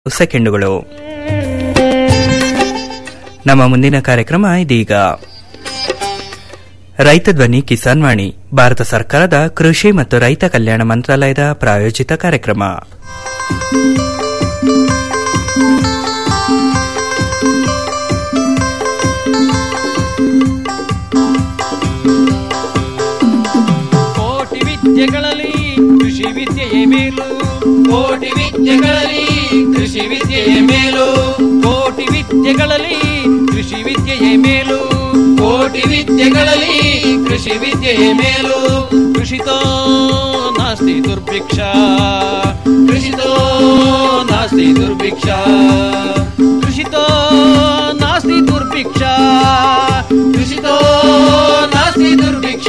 ಸೆಕೆಂಡುಗಳು ನಮ್ಮ ಮುಂದಿನ ಕಾರ್ಯಕ್ರಮ ಇದೀಗ ರೈತ ಧ್ವನಿ ಕಿಸಾನ್ ವಾಣಿ ಭಾರತ ಸರ್ಕಾರದ ಕೃಷಿ ಮತ್ತು ರೈತ ಕಲ್ಯಾಣ ಮಂತ್ರಾಲಯದ ಪ್ರಾಯೋಜಿತ ಕಾರ್ಯಕ್ರಮ ಕೋಟಿ ವಿದ್ಯೆಗಳಲ್ಲಿ ಕೃಷಿ ವಿದ್ಯೆಯೇ ಮೇಲು ಕೋಟಿ ವಿದ್ಯೆಗಳಲ್ಲಿ ಕೃಷಿ ವಿದ್ಯೆಯ ಮೇಲು ಕೋಟಿ ವಿದ್ಯೆಗಳಲ್ಲಿ ಕೃಷಿ ವಿದ್ಯೆಯೇ ಮೇಲು ಕೋಟಿ ವಿದ್ಯೆಗಳಲ್ಲಿ ಕೃಷಿ ವಿದ್ಯೆಯ ಮೇಲು ಕೃಷಿತೋ ನಾಸ್ತಿ ದುರ್ಭಿಕ್ಷ ಕೃಷಿತೋ ನಾಸ್ತಿ ದುರ್ಭಿಕ್ಷ ಕೃಷಿತೋ ನಾಸ್ತಿ ದುರ್ಭಿಕ್ಷ ಕೃಷಿತೋ ನಾಸ್ತಿ ದುರ್ಭಿಕ್ಷ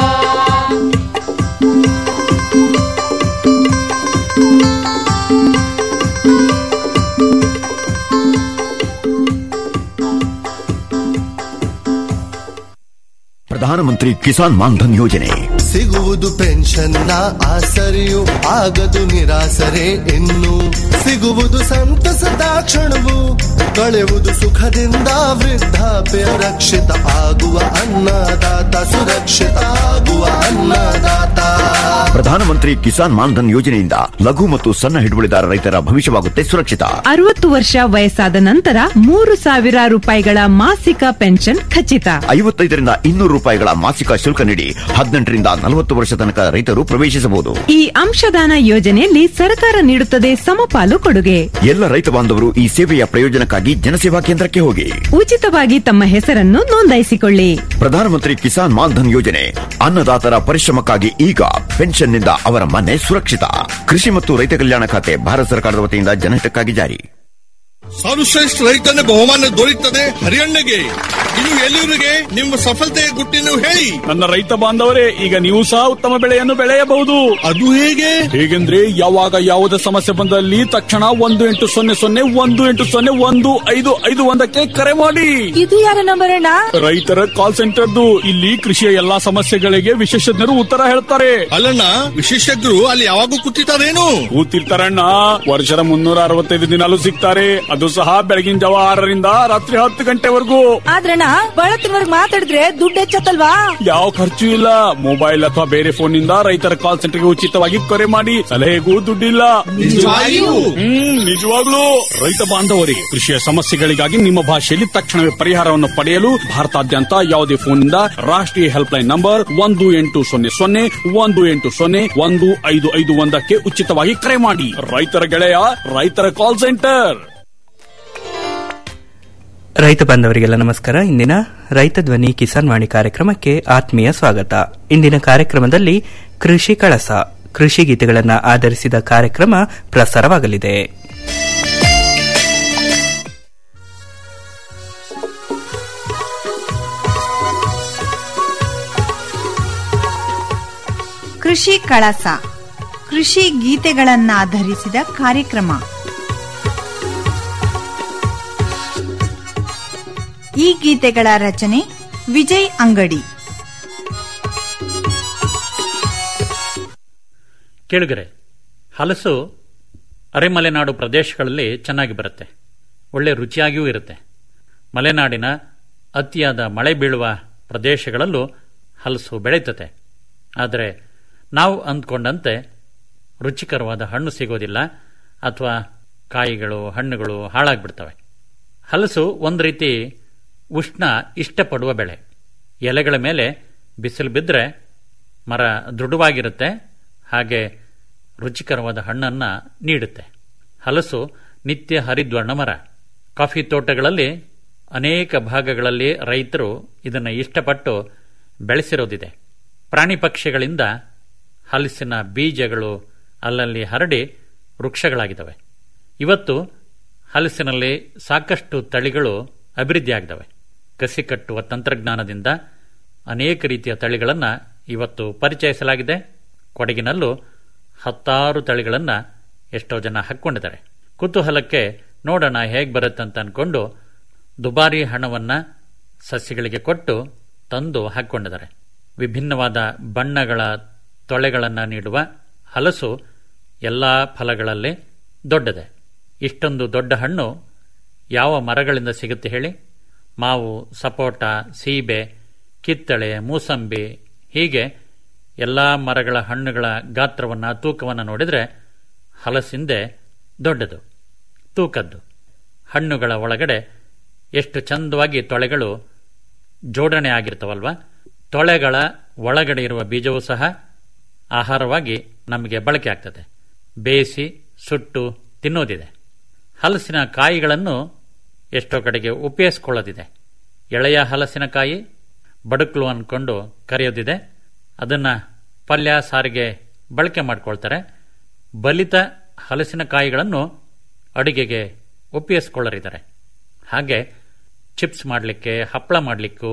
ಪ್ರಧಾನಮಂತ್ರಿ ಕಿಸಾನ್ ಮಾನ್ಧನ್ ಯೋಜನೆ ಸಿಗುವುದು ಪೆನ್ಷನ್ನ ಆಸರೆಯು ಆಗದು ನಿರಾಸರೆ ಇನ್ನು ಸಿಗುವುದು ಸಂತಸದ ಕ್ಷಣವು ಕಳೆಯುವುದು ಸುಖದಿಂದ ವೃದ್ಧಾಪ್ಯ ರಕ್ಷಿತ ಆಗುವ ಅನ್ನದಾತ ಸುರಕ್ಷಿತ ಆಗುವ ಅನ್ನದಾತ ಪ್ರಧಾನಮಂತ್ರಿ ಕಿಸಾನ್ ಮಾನ್ಧನ್ ಯೋಜನೆಯಿಂದ ಲಘು ಮತ್ತು ಸಣ್ಣ ಹಿಡುವಳಿದಾರ ರೈತರ ಭವಿಷ್ಯವಾಗುತ್ತೆ ಸುರಕ್ಷಿತ ಅರವತ್ತು ವರ್ಷ ವಯಸ್ಸಾದ ನಂತರ ಮೂರು ಸಾವಿರ ರೂಪಾಯಿಗಳ ಮಾಸಿಕ ಪೆನ್ಷನ್ ಖಚಿತ ಐವತ್ತೈದರಿಂದ ಇನ್ನೂರು ರೂಪಾಯಿಗಳ ಮಾಸಿಕ ಶುಲ್ಕ ನೀಡಿ ಹದಿನೆಂಟರಿಂದ ನಲವತ್ತು ವರ್ಷ ತನಕ ರೈತರು ಪ್ರವೇಶಿಸಬಹುದು ಈ ಅಂಶದಾನ ಯೋಜನೆಯಲ್ಲಿ ಸರ್ಕಾರ ನೀಡುತ್ತದೆ ಸಮಪಾಲು ಕೊಡುಗೆ ಎಲ್ಲ ರೈತ ಬಾಂಧವರು ಈ ಸೇವೆಯ ಪ್ರಯೋಜನಕ್ಕಾಗಿ ಜನಸೇವಾ ಕೇಂದ್ರಕ್ಕೆ ಹೋಗಿ ಉಚಿತವಾಗಿ ತಮ್ಮ ಹೆಸರನ್ನು ನೋಂದಾಯಿಸಿಕೊಳ್ಳಿ ಪ್ರಧಾನಮಂತ್ರಿ ಕಿಸಾನ್ ಮಾನ್ಧನ್ ಯೋಜನೆ ಅನ್ನದಾತರ ಪರಿಶ್ರಮಕ್ಕಾಗಿ ಈಗ ಪೆನ್ಷನ್ನಿಂದ ಅವರ ಮನೆ ಸುರಕ್ಷಿತ ಕೃಷಿ ಮತ್ತು ರೈತ ಕಲ್ಯಾಣ ಖಾತೆ ಭಾರತ ಸರ್ಕಾರದ ವತಿಯಿಂದ ಜನಹಿತಕ್ಕಾಗಿ ಜಾರಿ ಸರ್ವಶ್ರೇಷ್ಠ ರೈತನ ಬಹುಮಾನ ದೊರೆಯುತ್ತದೆ ಹರಿಯಣ್ಣಗೆ ಇದು ಎಲ್ಲಿವರಿಗೆ ನಿಮ್ಮ ಸಫಲತೆಯ ಗುಟ್ಟಿನ ಹೇಳಿ ನನ್ನ ರೈತ ಬಾಂಧವರೇ ಈಗ ನೀವು ಸಹ ಉತ್ತಮ ಬೆಳೆಯನ್ನು ಬೆಳೆಯಬಹುದು ಅದು ಹೇಗೆ ಹೇಗೆಂದ್ರೆ ಯಾವಾಗ ಯಾವುದೇ ಸಮಸ್ಯೆ ಬಂದಲ್ಲಿ ತಕ್ಷಣ ಒಂದು ಎಂಟು ಸೊನ್ನೆ ಸೊನ್ನೆ ಒಂದು ಎಂಟು ಸೊನ್ನೆ ಒಂದು ಐದು ಐದು ಒಂದಕ್ಕೆ ಕರೆ ಮಾಡಿ ಇದು ಯಾರ ನಂಬರ್ ಅಣ್ಣ ರೈತರ ಕಾಲ್ ಸೆಂಟರ್ದು ಇಲ್ಲಿ ಕೃಷಿಯ ಎಲ್ಲಾ ಸಮಸ್ಯೆಗಳಿಗೆ ವಿಶೇಷಜ್ಞರು ಉತ್ತರ ಹೇಳ್ತಾರೆ ಅಲ್ಲಣ್ಣ ವಿಶೇಷಜ್ಞರು ಅಲ್ಲಿ ಯಾವಾಗೂ ಕೂತಿರ್ತಾರೇನು ಕೂತಿರ್ತಾರಣ್ಣ ವರ್ಷದ ಮುನ್ನೂರ ಅರವತ್ತೈದು ದಿನಾಲೂ ಸಿಗ್ತಾರೆ ಅದು ಸಹ ಬೆಳಗಿನ ಜಾವ ಆರರಿಂದ ರಾತ್ರಿ ಹತ್ತು ಗಂಟೆವರೆಗೂ ಆದ್ರಣ್ಣ ಬಳತ್ತಿನವರ್ಗ್ ಮಾತಾಡಿದ್ರೆ ದುಡ್ಡು ಹೆಚ್ಚತ್ತಲ್ವಾ ಯಾವ ಖರ್ಚು ಇಲ್ಲ ಮೊಬೈಲ್ ಅಥವಾ ಬೇರೆ ಫೋನ್ ನಿಂದ ರೈತರ ಕಾಲ್ ಸೆಂಟರ್ಗೆ ಉಚಿತವಾಗಿ ಕರೆ ಮಾಡಿ ಸಲಹೆಗೂ ದುಡ್ಡಿಲ್ಲ ನಿಜವಾಗಿಯೂ? ಹ್ಮ್ ನಿಜವಾಗ್ಲೂ ರೈತ ಬಾಂಧವರಿಗೆ ಕೃಷಿಯ ಸಮಸ್ಯೆಗಳಿಗಾಗಿ ನಿಮ್ಮ ಭಾಷೆಯಲ್ಲಿ ತಕ್ಷಣವೇ ಪರಿಹಾರವನ್ನು ಪಡೆಯಲು ಭಾರತಾದ್ಯಂತ ಯಾವುದೇ ಫೋನ್ನಿಂದ ರಾಷ್ಟ್ರೀಯ ಹೆಲ್ಪ್ ಲೈನ್ ನಂಬರ್ ಒಂದು ಎಂಟು ಸೊನ್ನೆ ಸೊನ್ನೆ ಒಂದು ಎಂಟು ಸೊನ್ನೆ ಒಂದು ಐದು ಐದು ಒಂದಕ್ಕೆ ಉಚಿತವಾಗಿ ಕರೆ ಮಾಡಿ ರೈತರ ಗೆಳೆಯ ರೈತರ ಕಾಲ್ ಸೆಂಟರ್ ರೈತ ಬಾಂಧವರಿಗೆಲ್ಲ ನಮಸ್ಕಾರ ಇಂದಿನ ರೈತ ಧ್ವನಿ ಕಿಸಾನ್ ವಾಣಿ ಕಾರ್ಯಕ್ರಮಕ್ಕೆ ಆತ್ಮೀಯ ಸ್ವಾಗತ ಇಂದಿನ ಕಾರ್ಯಕ್ರಮದಲ್ಲಿ ಕೃಷಿ ಕಳಸ ಕೃಷಿ ಗೀತೆಗಳನ್ನು ಆಧರಿಸಿದ ಕಾರ್ಯಕ್ರಮ ಪ್ರಸಾರವಾಗಲಿದೆ ಕೃಷಿ ಕಳಸ ಕೃಷಿ ಗೀತೆಗಳನ್ನಾಧರಿಸಿದ ಕಾರ್ಯಕ್ರಮ ಈ ಗೀತೆಗಳ ರಚನೆ ವಿಜಯ್ ಅಂಗಡಿ ಕೇಳುಗರೆ ಹಲಸು ಅರೆಮಲೆನಾಡು ಪ್ರದೇಶಗಳಲ್ಲಿ ಚೆನ್ನಾಗಿ ಬರುತ್ತೆ ಒಳ್ಳೆ ರುಚಿಯಾಗಿಯೂ ಇರುತ್ತೆ ಮಲೆನಾಡಿನ ಅತಿಯಾದ ಮಳೆ ಬೀಳುವ ಪ್ರದೇಶಗಳಲ್ಲೂ ಹಲಸು ಬೆಳೀತತೆ ಆದರೆ ನಾವು ಅಂದ್ಕೊಂಡಂತೆ ರುಚಿಕರವಾದ ಹಣ್ಣು ಸಿಗೋದಿಲ್ಲ ಅಥವಾ ಕಾಯಿಗಳು ಹಣ್ಣುಗಳು ಹಾಳಾಗ್ಬಿಡ್ತವೆ ಹಲಸು ಒಂದು ರೀತಿ ಉಷ್ಣ ಇಷ್ಟಪಡುವ ಬೆಳೆ ಎಲೆಗಳ ಮೇಲೆ ಬಿಸಿಲು ಬಿದ್ದರೆ ಮರ ದೃಢವಾಗಿರುತ್ತೆ ಹಾಗೆ ರುಚಿಕರವಾದ ಹಣ್ಣನ್ನು ನೀಡುತ್ತೆ ಹಲಸು ನಿತ್ಯ ಹರಿದ್ವರ್ಣ ಮರ ಕಾಫಿ ತೋಟಗಳಲ್ಲಿ ಅನೇಕ ಭಾಗಗಳಲ್ಲಿ ರೈತರು ಇದನ್ನು ಇಷ್ಟಪಟ್ಟು ಬೆಳೆಸಿರೋದಿದೆ ಪ್ರಾಣಿ ಪಕ್ಷಿಗಳಿಂದ ಹಲಸಿನ ಬೀಜಗಳು ಅಲ್ಲಲ್ಲಿ ಹರಡಿ ವೃಕ್ಷಗಳಾಗಿದ್ದಾವೆ ಇವತ್ತು ಹಲಸಿನಲ್ಲಿ ಸಾಕಷ್ಟು ತಳಿಗಳು ಅಭಿವೃದ್ಧಿಯಾಗಿದ್ದಾವೆ ಕಸಿ ಕಟ್ಟುವ ತಂತ್ರಜ್ಞಾನದಿಂದ ಅನೇಕ ರೀತಿಯ ತಳಿಗಳನ್ನು ಇವತ್ತು ಪರಿಚಯಿಸಲಾಗಿದೆ ಕೊಡಗಿನಲ್ಲೂ ಹತ್ತಾರು ತಳಿಗಳನ್ನು ಎಷ್ಟೋ ಜನ ಹಾಕ್ಕೊಂಡಿದ್ದಾರೆ ಕುತೂಹಲಕ್ಕೆ ನೋಡೋಣ ಹೇಗೆ ಬರುತ್ತೆ ಅಂತ ಅಂದ್ಕೊಂಡು ದುಬಾರಿ ಹಣವನ್ನು ಸಸ್ಯಗಳಿಗೆ ಕೊಟ್ಟು ತಂದು ಹಾಕ್ಕೊಂಡಿದ್ದಾರೆ ವಿಭಿನ್ನವಾದ ಬಣ್ಣಗಳ ತೊಳೆಗಳನ್ನು ನೀಡುವ ಹಲಸು ಎಲ್ಲ ಫಲಗಳಲ್ಲಿ ದೊಡ್ಡದೆ ಇಷ್ಟೊಂದು ದೊಡ್ಡ ಹಣ್ಣು ಯಾವ ಮರಗಳಿಂದ ಸಿಗುತ್ತೆ ಹೇಳಿ ಮಾವು ಸಪೋಟ ಸೀಬೆ ಕಿತ್ತಳೆ ಮೂಸಂಬಿ ಹೀಗೆ ಎಲ್ಲ ಮರಗಳ ಹಣ್ಣುಗಳ ಗಾತ್ರವನ್ನು ತೂಕವನ್ನು ನೋಡಿದರೆ ಹಲಸಿಂದೆ ದೊಡ್ಡದು ತೂಕದ್ದು ಹಣ್ಣುಗಳ ಒಳಗಡೆ ಎಷ್ಟು ಚಂದವಾಗಿ ತೊಳೆಗಳು ಜೋಡಣೆ ಆಗಿರ್ತವಲ್ವ ತೊಳೆಗಳ ಒಳಗಡೆ ಇರುವ ಬೀಜವೂ ಸಹ ಆಹಾರವಾಗಿ ನಮಗೆ ಬಳಕೆ ಆಗ್ತದೆ ಬೇಯಿಸಿ ಸುಟ್ಟು ತಿನ್ನೋದಿದೆ ಹಲಸಿನ ಕಾಯಿಗಳನ್ನು ಎಷ್ಟೋ ಕಡೆಗೆ ಉಪಯೋಗಿಸ್ಕೊಳ್ಳೋದಿದೆ ಎಳೆಯ ಹಲಸಿನಕಾಯಿ ಬಡುಕ್ಲು ಅಂದ್ಕೊಂಡು ಕರೆಯೋದಿದೆ ಅದನ್ನು ಪಲ್ಯ ಸಾರಿಗೆ ಬಳಕೆ ಮಾಡ್ಕೊಳ್ತಾರೆ ಬಲಿತ ಹಲಸಿನಕಾಯಿಗಳನ್ನು ಅಡಿಗೆಗೆ ಉಪಯೋಗಿಸ್ಕೊಳ್ಳರಿದ್ದಾರೆ ಹಾಗೆ ಚಿಪ್ಸ್ ಮಾಡಲಿಕ್ಕೆ ಹಪ್ಪಳ ಮಾಡಲಿಕ್ಕೂ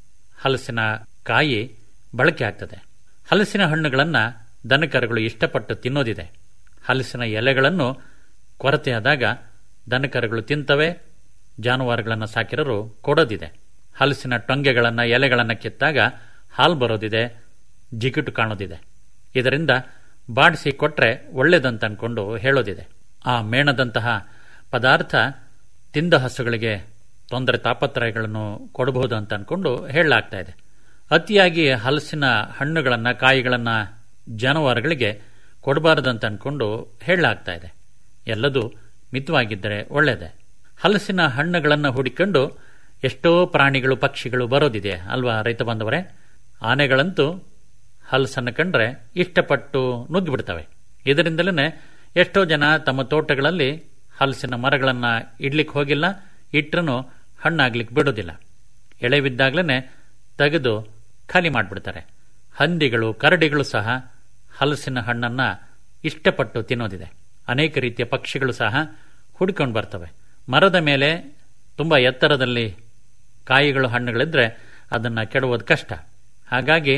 ಹಲಸಿನ ಕಾಯಿ ಬಳಕೆ ಆಗ್ತದೆ ಹಲಸಿನ ಹಣ್ಣುಗಳನ್ನು ದನಕರುಗಳು ಇಷ್ಟಪಟ್ಟು ತಿನ್ನೋದಿದೆ ಹಲಸಿನ ಎಲೆಗಳನ್ನು ಕೊರತೆಯಾದಾಗ ದನಕರುಗಳು ತಿಂತವೆ ಜಾನುವಾರುಗಳನ್ನು ಸಾಕಿರೋರು ಕೊಡೋದಿದೆ ಹಲಸಿನ ಟೊಂಗೆಗಳನ್ನು ಎಲೆಗಳನ್ನು ಕಿತ್ತಾಗ ಹಾಲು ಬರೋದಿದೆ ಜಿಗಿಟು ಕಾಣೋದಿದೆ ಇದರಿಂದ ಬಾಡಿಸಿ ಕೊಟ್ರೆ ಒಳ್ಳೆದಂತ ಅನ್ಕೊಂಡು ಹೇಳೋದಿದೆ ಆ ಮೇಣದಂತಹ ಪದಾರ್ಥ ತಿಂದ ಹಸುಗಳಿಗೆ ತೊಂದರೆ ತಾಪತ್ರಯಗಳನ್ನು ಕೊಡಬಹುದು ಅಂತ ಅನ್ಕೊಂಡು ಹೇಳಲಾಗ್ತಾ ಇದೆ ಅತಿಯಾಗಿ ಹಲಸಿನ ಹಣ್ಣುಗಳನ್ನು ಕಾಯಿಗಳನ್ನು ಜಾನುವಾರುಗಳಿಗೆ ಕೊಡಬಾರದಂತ ಅನ್ಕೊಂಡು ಹೇಳಲಾಗ್ತಾ ಇದೆ ಎಲ್ಲದೂ ಮಿತವಾಗಿದ್ದರೆ ಒಳ್ಳೆಯದೇ ಹಲಸಿನ ಹಣ್ಣುಗಳನ್ನು ಹುಡಿಕೊಂಡು ಎಷ್ಟೋ ಪ್ರಾಣಿಗಳು ಪಕ್ಷಿಗಳು ಬರೋದಿದೆ ಅಲ್ವಾ ರೈತ ಬಾಂಧವರೇ ಆನೆಗಳಂತೂ ಹಲಸನ್ನು ಕಂಡ್ರೆ ಇಷ್ಟಪಟ್ಟು ನುಗ್ಗಿ ಬಿಡ್ತವೆ ಇದರಿಂದಲೇ ಎಷ್ಟೋ ಜನ ತಮ್ಮ ತೋಟಗಳಲ್ಲಿ ಹಲಸಿನ ಮರಗಳನ್ನು ಇಡ್ಲಿಕ್ಕೆ ಹೋಗಿಲ್ಲ ಇಟ್ಟರೂ ಹಣ್ಣಾಗ್ಲಿಕ್ಕೆ ಬಿಡೋದಿಲ್ಲ ಎಳೆವಿದ್ದಾಗಲೇ ತೆಗೆದು ಖಾಲಿ ಮಾಡಿಬಿಡ್ತಾರೆ ಹಂದಿಗಳು ಕರಡಿಗಳು ಸಹ ಹಲಸಿನ ಹಣ್ಣನ್ನು ಇಷ್ಟಪಟ್ಟು ತಿನ್ನೋದಿದೆ ಅನೇಕ ರೀತಿಯ ಪಕ್ಷಿಗಳು ಸಹ ಹುಡ್ಕೊಂಡು ಬರ್ತವೆ ಮರದ ಮೇಲೆ ತುಂಬ ಎತ್ತರದಲ್ಲಿ ಕಾಯಿಗಳು ಹಣ್ಣುಗಳಿದ್ರೆ ಅದನ್ನು ಕೆಡುವುದು ಕಷ್ಟ ಹಾಗಾಗಿ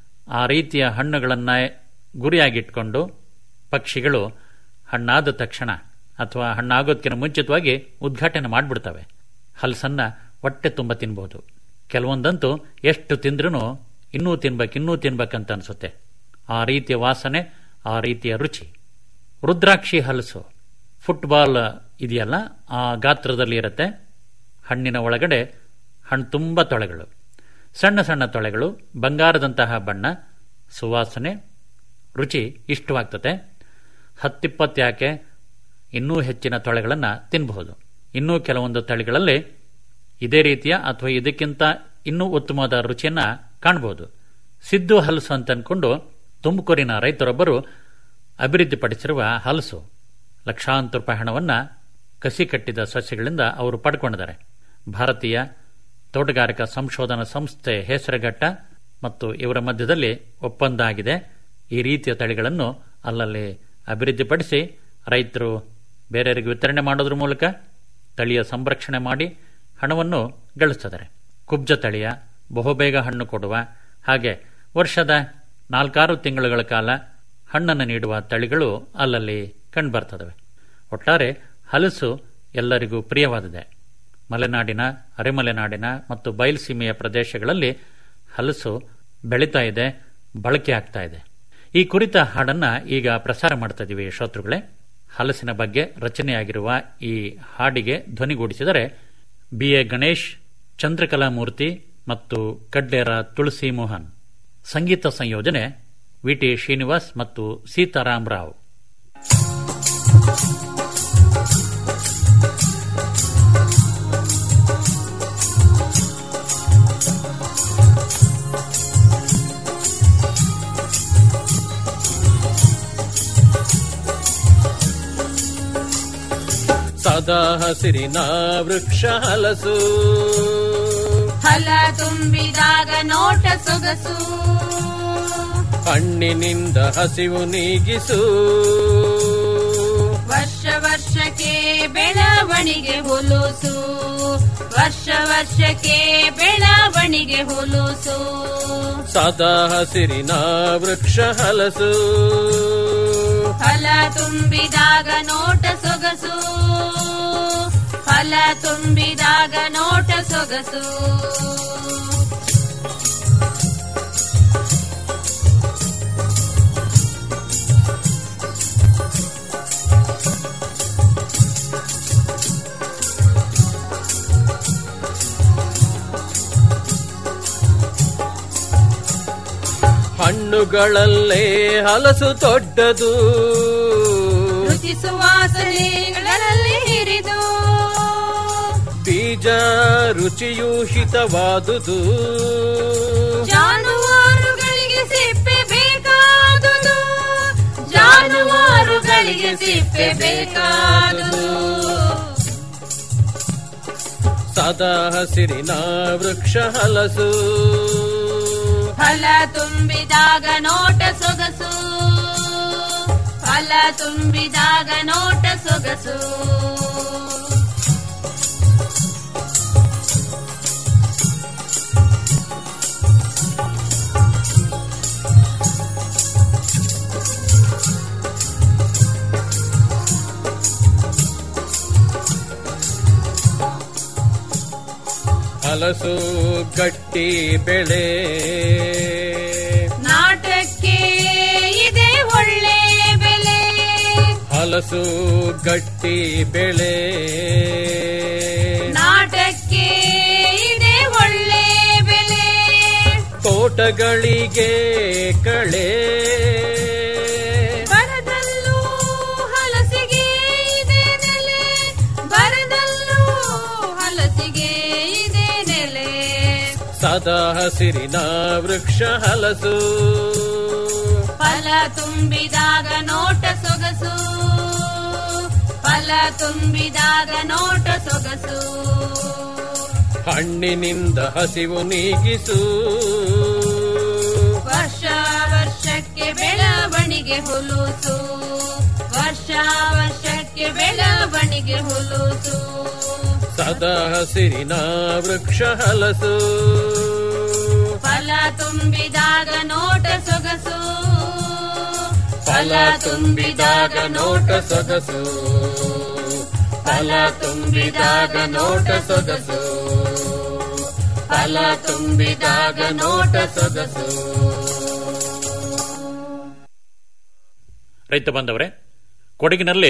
ಆ ರೀತಿಯ ಹಣ್ಣುಗಳನ್ನು ಗುರಿಯಾಗಿಟ್ಕೊಂಡು ಪಕ್ಷಿಗಳು ಹಣ್ಣಾದ ತಕ್ಷಣ ಅಥವಾ ಹಣ್ಣಾಗೋದಕ್ಕಿಂತ ಮುಂಚಿತವಾಗಿ ಉದ್ಘಾಟನೆ ಮಾಡಿಬಿಡ್ತವೆ ಹಲಸನ್ನ ಹೊಟ್ಟೆ ತುಂಬ ತಿನ್ಬಹುದು ಕೆಲವೊಂದಂತೂ ಎಷ್ಟು ತಿಂದ್ರೂ ಇನ್ನೂ ತಿನ್ಬೇಕು ಇನ್ನೂ ತಿನ್ಬೇಕಂತ ಅನಿಸುತ್ತೆ ಆ ರೀತಿಯ ವಾಸನೆ ಆ ರೀತಿಯ ರುಚಿ ರುದ್ರಾಕ್ಷಿ ಹಲಸು ಫುಟ್ಬಾಲ್ ಇದೆಯಲ್ಲ ಆ ಗಾತ್ರದಲ್ಲಿ ಇರುತ್ತೆ ಹಣ್ಣಿನ ಒಳಗಡೆ ಹಣ್ಣು ತುಂಬ ತೊಳೆಗಳು ಸಣ್ಣ ಸಣ್ಣ ತೊಳೆಗಳು ಬಂಗಾರದಂತಹ ಬಣ್ಣ ಸುವಾಸನೆ ರುಚಿ ಇಷ್ಟವಾಗ್ತದೆ ಹತ್ತಿಪ್ಪತ್ತು ಯಾಕೆ ಇನ್ನೂ ಹೆಚ್ಚಿನ ತೊಳೆಗಳನ್ನು ತಿನ್ನಬಹುದು ಇನ್ನೂ ಕೆಲವೊಂದು ತಳಿಗಳಲ್ಲಿ ಇದೇ ರೀತಿಯ ಅಥವಾ ಇದಕ್ಕಿಂತ ಇನ್ನೂ ಉತ್ತಮವಾದ ರುಚಿಯನ್ನ ಕಾಣಬಹುದು ಸಿದ್ದು ಹಲಸು ಅಂತ ಅನ್ಕೊಂಡು ತುಮಕೂರಿನ ರೈತರೊಬ್ಬರು ಅಭಿವೃದ್ಧಿಪಡಿಸಿರುವ ಹಲಸು ಲಕ್ಷಾಂತರ ರೂಪಾಯಿ ಹಣವನ್ನು ಕಸಿ ಕಟ್ಟಿದ ಸಸ್ಯಗಳಿಂದ ಅವರು ಪಡ್ಕೊಂಡಿದ್ದಾರೆ ಭಾರತೀಯ ತೋಟಗಾರಿಕಾ ಸಂಶೋಧನಾ ಸಂಸ್ಥೆ ಹೆಸರುಘಟ್ಟ ಮತ್ತು ಇವರ ಮಧ್ಯದಲ್ಲಿ ಒಪ್ಪಂದ ಆಗಿದೆ ಈ ರೀತಿಯ ತಳಿಗಳನ್ನು ಅಲ್ಲಲ್ಲಿ ಅಭಿವೃದ್ಧಿಪಡಿಸಿ ರೈತರು ಬೇರೆಯವರಿಗೆ ವಿತರಣೆ ಮಾಡೋದ್ರ ಮೂಲಕ ತಳಿಯ ಸಂರಕ್ಷಣೆ ಮಾಡಿ ಹಣವನ್ನು ಗಳಿಸ್ತಿದ್ದಾರೆ ಕುಬ್ಜ ತಳಿಯ ಬಹುಬೇಗ ಹಣ್ಣು ಕೊಡುವ ಹಾಗೆ ವರ್ಷದ ನಾಲ್ಕಾರು ತಿಂಗಳುಗಳ ಕಾಲ ಹಣ್ಣನ್ನು ನೀಡುವ ತಳಿಗಳು ಅಲ್ಲಲ್ಲಿ ಕಂಡುಬರ್ತದವೆ ಒಟ್ಟಾರೆ ಹಲಸು ಎಲ್ಲರಿಗೂ ಪ್ರಿಯವಾದಿದೆ ಮಲೆನಾಡಿನ ಅರೆಮಲೆನಾಡಿನ ಮತ್ತು ಬಯಲುಸೀಮೆಯ ಪ್ರದೇಶಗಳಲ್ಲಿ ಹಲಸು ಬೆಳೀತಾ ಇದೆ ಬಳಕೆ ಆಗ್ತಾ ಇದೆ ಈ ಕುರಿತ ಹಾಡನ್ನ ಈಗ ಪ್ರಸಾರ ಮಾಡ್ತಾ ಇದೀವಿ ಶ್ರೋತೃಗಳೇ ಹಲಸಿನ ಬಗ್ಗೆ ರಚನೆಯಾಗಿರುವ ಈ ಹಾಡಿಗೆ ಧ್ವನಿಗೂಡಿಸಿದರೆ ಬಿ ಎ ಗಣೇಶ್ ಚಂದ್ರಕಲಾ ಮೂರ್ತಿ ಮತ್ತು ಕಡ್ಲೇರ ತುಳಸಿ ಮೋಹನ್ ಸಂಗೀತ ಸಂಯೋಜನೆ ವಿಟಿ ಶ್ರೀನಿವಾಸ್ ಮತ್ತು ಸೀತಾರಾಮ್ ರಾವ್ ಸದಾ ಹಸಿರಿನ ವೃಕ್ಷ ಹಲಸು ಫಲ ತುಂಬಿದಾಗ ನೋಟ ಸೊಗಸು ಹಣ್ಣಿನಿಂದ ಹಸಿವು ನೀಗಿಸು ವರ್ಷ ವರ್ಷಕ್ಕೆ ಬೆಳವಣಿಗೆ ಹುಲುಸು ವರ್ಷ ವರ್ಷಕ್ಕೆ ಬೆಳವಣಿಗೆ ಹುಲುಸು ಸದಾ ಹಸಿರಿನ ವೃಕ್ಷ ಹಲಸು ಫಲ ತುಂಬಿದಾಗ ನೋಟ ಸೊಗಸು ಫಲ ತುಂಬಿದಾಗ ನೋಟ ಸೊಗಸು ಹಣ್ಣುಗಳಲ್ಲೇ ಹಲಸು ದೊಡ್ಡದು ರುಚಿ ಸುವಾಸನೆಗಳಲ್ಲಿ ಹಿರಿದು ಬೀಜ ರುಚಿಯೂ ಹಿತವಾದುದು ಜಾನುವಾರುಗಳಿಗೆ ಸಿಪ್ಪೆ ಬೇಕಾದುದು ಜಾನುವಾರುಗಳಿಗೆ ಸಿಪ್ಪೆ ಬೇಕಾದುದು ಸದಾ ಹಸಿರಿನ ವೃಕ್ಷ ಹಲಸು ಫಲ ತುಂಬಿದಾಗ ನೋಟ ಸೊಗಸು ಫಲ ತುಂಬಿದಾಗ ನೋಟ ಸೊಗಸು ಹಲಸು ಗಟ್ಟಿ ಬೆಳೆ ನಾಟಕ್ಕೆ ಇದೆ ಒಳ್ಳೆ ಬೆಲೆ ಹಲಸು ಗಟ್ಟಿ ಬೆಳೆ ನಾಟಕ್ಕೆ ಇದೆ ಒಳ್ಳೆ ಬೆಲೆ ತೋಟಗಳಿಗೆ ಕಳೆ ಬರದಲ್ಲೂ ಹಲಸಿಗೆ ಇದೆ ನೆಲೆ ಬರದಲ್ಲೂ ಹಲಸಿಗೆ ಇದೆ ನೆಲೆ ಸದಾ ಹಸಿರಿನ ವೃಕ್ಷ ಹಲಸು ಫಲ ತುಂಬಿದಾಗ ನೋಟ ಸೊಗಸು ಫಲ ತುಂಬಿದಾಗ ನೋಟ ಸೊಗಸು ಹಣ್ಣಿನಿಂದ ಹಸಿವು ನೀಗಿಸು ವರ್ಷ ವರ್ಷಕ್ಕೆ ಬೆಳವಣಿಗೆ ಹುಲುಸು ವರ್ಷ ವರ್ಷಕ್ಕೆ ಬೆಳವಣಿಗೆ ಹುಲುಸು ಸದಾ ಹಸಿರಿನ ವೃಕ್ಷ ಹಲಸು ಫಲ ತುಂಬಿದಾಗ ನೋಟ ಸೊಗಸು ಫಲ ತುಂಬಿದಾಗ ನೋಟ ಸೊಗಸು ಫಲ ತುಂಬಿದಾಗ ನೋಟ ಸೊಗಸು ಫಲ ತುಂಬಿದಾಗ ನೋಟ ಸೊಗಸು ರೈತ ಬಂದವರೇ ಕೊಡಗಿನಲ್ಲಿ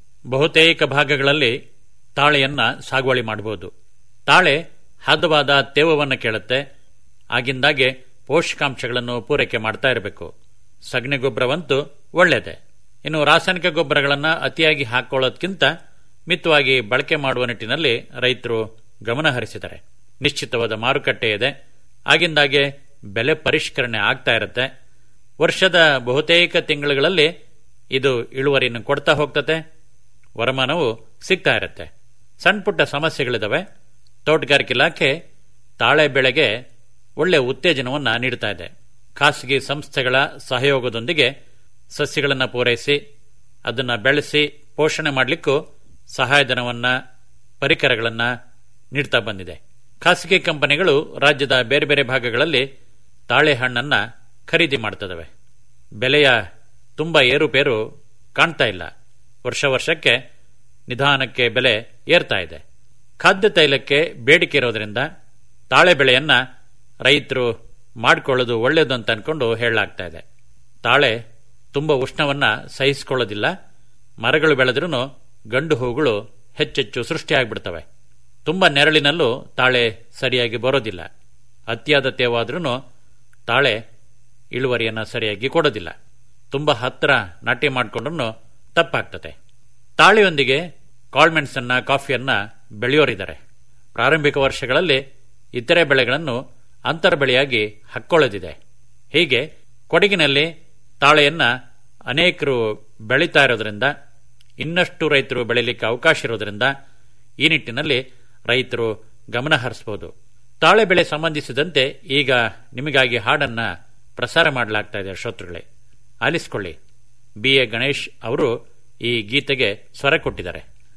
ಬಹುತೇಕ ಭಾಗಗಳಲ್ಲಿ ತಾಳೆಯನ್ನ ಸಾಗುವಳಿ ಮಾಡಬಹುದು ತಾಳೆ ಹದವಾದ ತೇವವನ್ನು ಕೇಳುತ್ತೆ ಆಗಿಂದಾಗೆ ಪೋಷಕಾಂಶಗಳನ್ನು ಪೂರೈಕೆ ಮಾಡ್ತಾ ಇರಬೇಕು ಸಗಣಿ ಗೊಬ್ಬರವಂತೂ ಒಳ್ಳೆಯದೇ ಇನ್ನು ರಾಸಾಯನಿಕ ಗೊಬ್ಬರಗಳನ್ನು ಅತಿಯಾಗಿ ಹಾಕೊಳ್ಳೋದಕ್ಕಿಂತ ಮಿತವಾಗಿ ಬಳಕೆ ಮಾಡುವ ನಿಟ್ಟಿನಲ್ಲಿ ರೈತರು ಗಮನ ಹರಿಸಿದ್ದಾರೆ ನಿಶ್ಚಿತವಾದ ಮಾರುಕಟ್ಟೆ ಇದೆ ಆಗಿಂದಾಗೆ ಬೆಲೆ ಪರಿಷ್ಕರಣೆ ಆಗ್ತಾ ಇರುತ್ತೆ ವರ್ಷದ ಬಹುತೇಕ ತಿಂಗಳುಗಳಲ್ಲಿ ಇದು ಇಳುವರಿಯನ್ನು ಕೊಡ್ತಾ ಹೋಗ್ತತೆ ವರಮಾನವು ಸಿಗ್ತಾ ಇರುತ್ತೆ ಸಣ್ಣ ಪುಟ್ಟ ಸಮಸ್ಯೆಗಳಿದಾವೆ ತೋಟಗಾರಿಕೆ ಇಲಾಖೆ ತಾಳೆ ಬೆಳೆಗೆ ಒಳ್ಳೆ ಉತ್ತೇಜನವನ್ನು ನೀಡ್ತಾ ಇದೆ ಖಾಸಗಿ ಸಂಸ್ಥೆಗಳ ಸಹಯೋಗದೊಂದಿಗೆ ಸಸ್ಯಗಳನ್ನು ಪೂರೈಸಿ ಅದನ್ನು ಬೆಳೆಸಿ ಪೋಷಣೆ ಮಾಡಲಿಕ್ಕೂ ಸಹಾಯಧನವನ್ನ ಪರಿಕರಗಳನ್ನು ನೀಡ್ತಾ ಬಂದಿದೆ ಖಾಸಗಿ ಕಂಪನಿಗಳು ರಾಜ್ಯದ ಬೇರೆ ಬೇರೆ ಭಾಗಗಳಲ್ಲಿ ತಾಳೆ ಹಣ್ಣನ್ನ ಖರೀದಿ ಮಾಡ್ತದವೆ ಬೆಲೆಯ ತುಂಬ ಏರುಪೇರು ಕಾಣ್ತಾ ಇಲ್ಲ ವರ್ಷ ವರ್ಷಕ್ಕೆ ನಿಧಾನಕ್ಕೆ ಬೆಲೆ ಏರ್ತಾ ಇದೆ ಖಾದ್ಯ ತೈಲಕ್ಕೆ ಬೇಡಿಕೆ ಇರೋದ್ರಿಂದ ತಾಳೆ ಬೆಳೆಯನ್ನ ರೈತರು ಮಾಡಿಕೊಳ್ಳೋದು ಒಳ್ಳೆಯದು ಅಂತ ಅನ್ಕೊಂಡು ಹೇಳಲಾಗ್ತಾ ಇದೆ ತಾಳೆ ತುಂಬ ಉಷ್ಣವನ್ನ ಸಹಿಸಿಕೊಳ್ಳೋದಿಲ್ಲ ಮರಗಳು ಬೆಳೆದ್ರೂ ಗಂಡು ಹೂಗಳು ಹೆಚ್ಚೆಚ್ಚು ಸೃಷ್ಟಿಯಾಗ್ಬಿಡ್ತವೆ ತುಂಬ ನೆರಳಿನಲ್ಲೂ ತಾಳೆ ಸರಿಯಾಗಿ ಬರೋದಿಲ್ಲ ಅತಿಯಾದ ತೇವಾದ್ರೂ ತಾಳೆ ಇಳುವರಿಯನ್ನು ಸರಿಯಾಗಿ ಕೊಡೋದಿಲ್ಲ ತುಂಬ ಹತ್ತಿರ ನಾಟಿ ಮಾಡಿಕೊಂಡ್ರೂ ತಪ್ಪಾಗ್ತದೆ ತಾಳೆಯೊಂದಿಗೆ ಕಾಳ್ಮೆಣಸನ್ನ ಕಾಫಿಯನ್ನ ಬೆಳೆಯೋರಿದ್ದಾರೆ ಪ್ರಾರಂಭಿಕ ವರ್ಷಗಳಲ್ಲಿ ಇತರೆ ಬೆಳೆಗಳನ್ನು ಅಂತರ ಬೆಳೆಯಾಗಿ ಹಾಕ್ಕೊಳ್ಳೋದಿದೆ ಹೀಗೆ ಕೊಡಗಿನಲ್ಲಿ ತಾಳೆಯನ್ನ ಅನೇಕರು ಬೆಳೀತಾ ಇರೋದ್ರಿಂದ ಇನ್ನಷ್ಟು ರೈತರು ಬೆಳೀಲಿಕ್ಕೆ ಅವಕಾಶ ಇರೋದ್ರಿಂದ ಈ ನಿಟ್ಟಿನಲ್ಲಿ ರೈತರು ಗಮನ ಹರಿಸಬಹುದು ತಾಳೆ ಬೆಳೆ ಸಂಬಂಧಿಸಿದಂತೆ ಈಗ ನಿಮಗಾಗಿ ಹಾಡನ್ನ ಪ್ರಸಾರ ಮಾಡಲಾಗ್ತಾ ಇದೆ ಶ್ರೋತೃಗಳೇ ಆಲಿಸಿಕೊಳ್ಳಿ ಬಿ ಎ ಗಣೇಶ್ ಅವರು ಈ ಗೀತೆಗೆ ಸ್ವರ ಕೊಟ್ಟಿದ್ದಾರೆ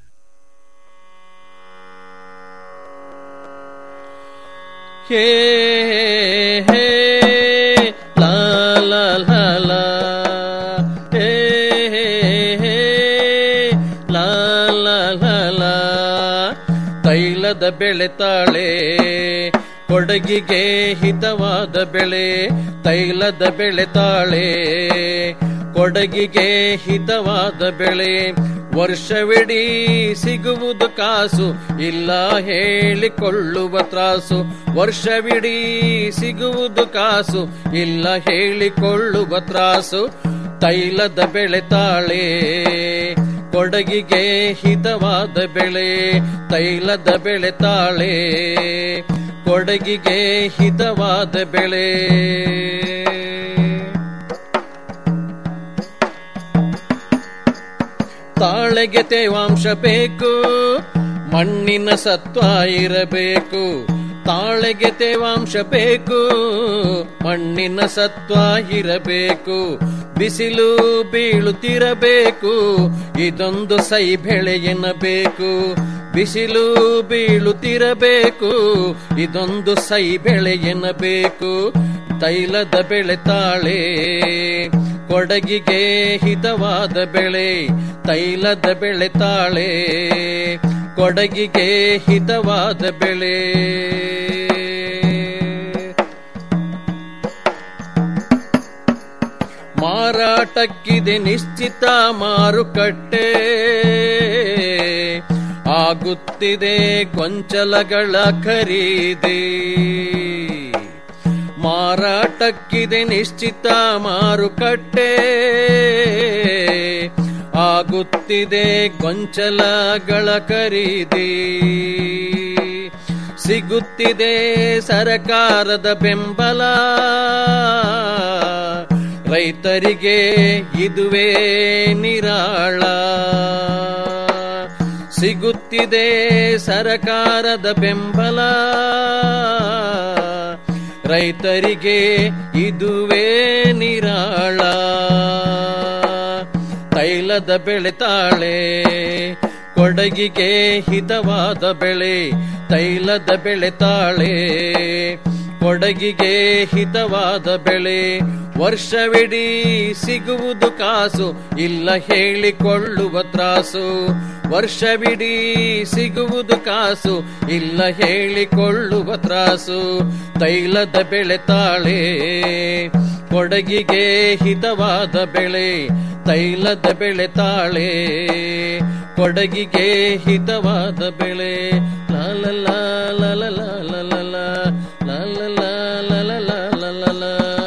ಹೇ ಹೇ ಲಾ ಲಾ ಲಾ ಲಾ ಹೇ ಹೇ ಹೇ ಲಾ ಲಾ ಲಾ ಲಾ ತೈಲದ ಬೆಳೆ ತಾಳೆ ಕೊಡಗಿಗೆ ಹಿತವಾದ ಬೆಳೆ ತೈಲದ ಬೆಳೆ ತಾಳೆ ಕೊಡಗಿಗೆ ಹಿತವಾದ ಬೆಳೆ ವರ್ಷವಿಡೀ ಸಿಗುವುದು ಕಾಸು ಇಲ್ಲ ಹೇಳಿಕೊಳ್ಳುವ ತ್ರಾಸು ವರ್ಷವಿಡೀ ಸಿಗುವುದು ಕಾಸು ಇಲ್ಲ ಹೇಳಿಕೊಳ್ಳುವ ತ್ರಾಸು ತೈಲದ ಬೆಳೆ ತಾಳೆ ಕೊಡಗಿಗೆ ಹಿತವಾದ ಬೆಳೆ ತೈಲದ ಬೆಳೆ ತಾಳೆ ಕೊಡಗಿಗೆ ಹಿತವಾದ ಬೆಳೆ ತಾಳೆಗೆ ತೇವಾಂಶ ಬೇಕು ಮಣ್ಣಿನ ಸತ್ವ ಇರಬೇಕು ತಾಳೆಗೆ ತೇವಾಂಶ ಬೇಕು ಮಣ್ಣಿನ ಸತ್ವ ಇರಬೇಕು ಬಿಸಿಲು ಬೀಳುತ್ತಿರಬೇಕು ಇದೊಂದು ಸೈ ಬೆಳೆ ಎನ್ನಬೇಕು ಬಿಸಿಲು ಬೀಳುತ್ತಿರಬೇಕು ಇದೊಂದು ಸೈ ಬೆಳೆ ಎನ್ನಬೇಕು ತೈಲದ ಬೆಳೆ ತಾಳೆ ಕೊಡಗಿಗೆ ಹಿತವಾದ ಬೆಳೆ ತೈಲದ ಬೆಳೆ ತಾಳೆ ಕೊಡಗಿಗೆ ಹಿತವಾದ ಬೆಳೆ ಮಾರಾಟಕ್ಕಿದೆ ನಿಶ್ಚಿತ ಮಾರುಕಟ್ಟೆ ಆಗುತ್ತಿದೆ ಗೊಂಚಲಗಳ ಖರೀದಿ ಮಾರಾಟಕ್ಕಿದೆ ನಿಶ್ಚಿತ ಮಾರುಕಟ್ಟೆ ಆಗುತ್ತಿದೆ ಗೊಂಚಲಗಳ ಖರೀದಿ ಸಿಗುತ್ತಿದೆ ಸರಕಾರದ ಬೆಂಬಲ ರೈತರಿಗೆ ಇದುವೇ ನಿರಾಳ ಸಿಗುತ್ತಿದೆ ಸರಕಾರದ ಬೆಂಬಲ ರೈತರಿಗೆ ಇದುವೇ ನಿರಾಳ ತೈಲದ ಬೆಳೆ ತಾಳೆ ಕೊಡಗಿಗೆ ಹಿತವಾದ ಬೆಳೆ ತೈಲದ ಬೆಳೆ ತಾಳೆ ಕೊಡಗಿಗೆ ಹಿತವಾದ ಬೆಳೆ ವರ್ಷವಿಡೀ ಸಿಗುವುದು ಕಾಸು ಇಲ್ಲ ಹೇಳಿಕೊಳ್ಳುವ ತ್ರಾಸು ವರ್ಷವಿಡೀ ಸಿಗುವುದು ಕಾಸು ಇಲ್ಲ ಹೇಳಿಕೊಳ್ಳುವ ತ್ರಾಸು ತೈಲದ ಬೆಳೆ ತಾಳೆ ಕೊಡಗಿಗೆ ಹಿತವಾದ ಬೆಳೆ ತೈಲದ ಬೆಳೆ ತಾಳೆ ಕೊಡಗಿಗೆ ಹಿತವಾದ ಬೆಳೆ ಲಾಲ ಲಾಲ ಲಾಲ ಲಾಲ ಲಾಲ ಲಾಲ ಲಾಲ ಲಾಲ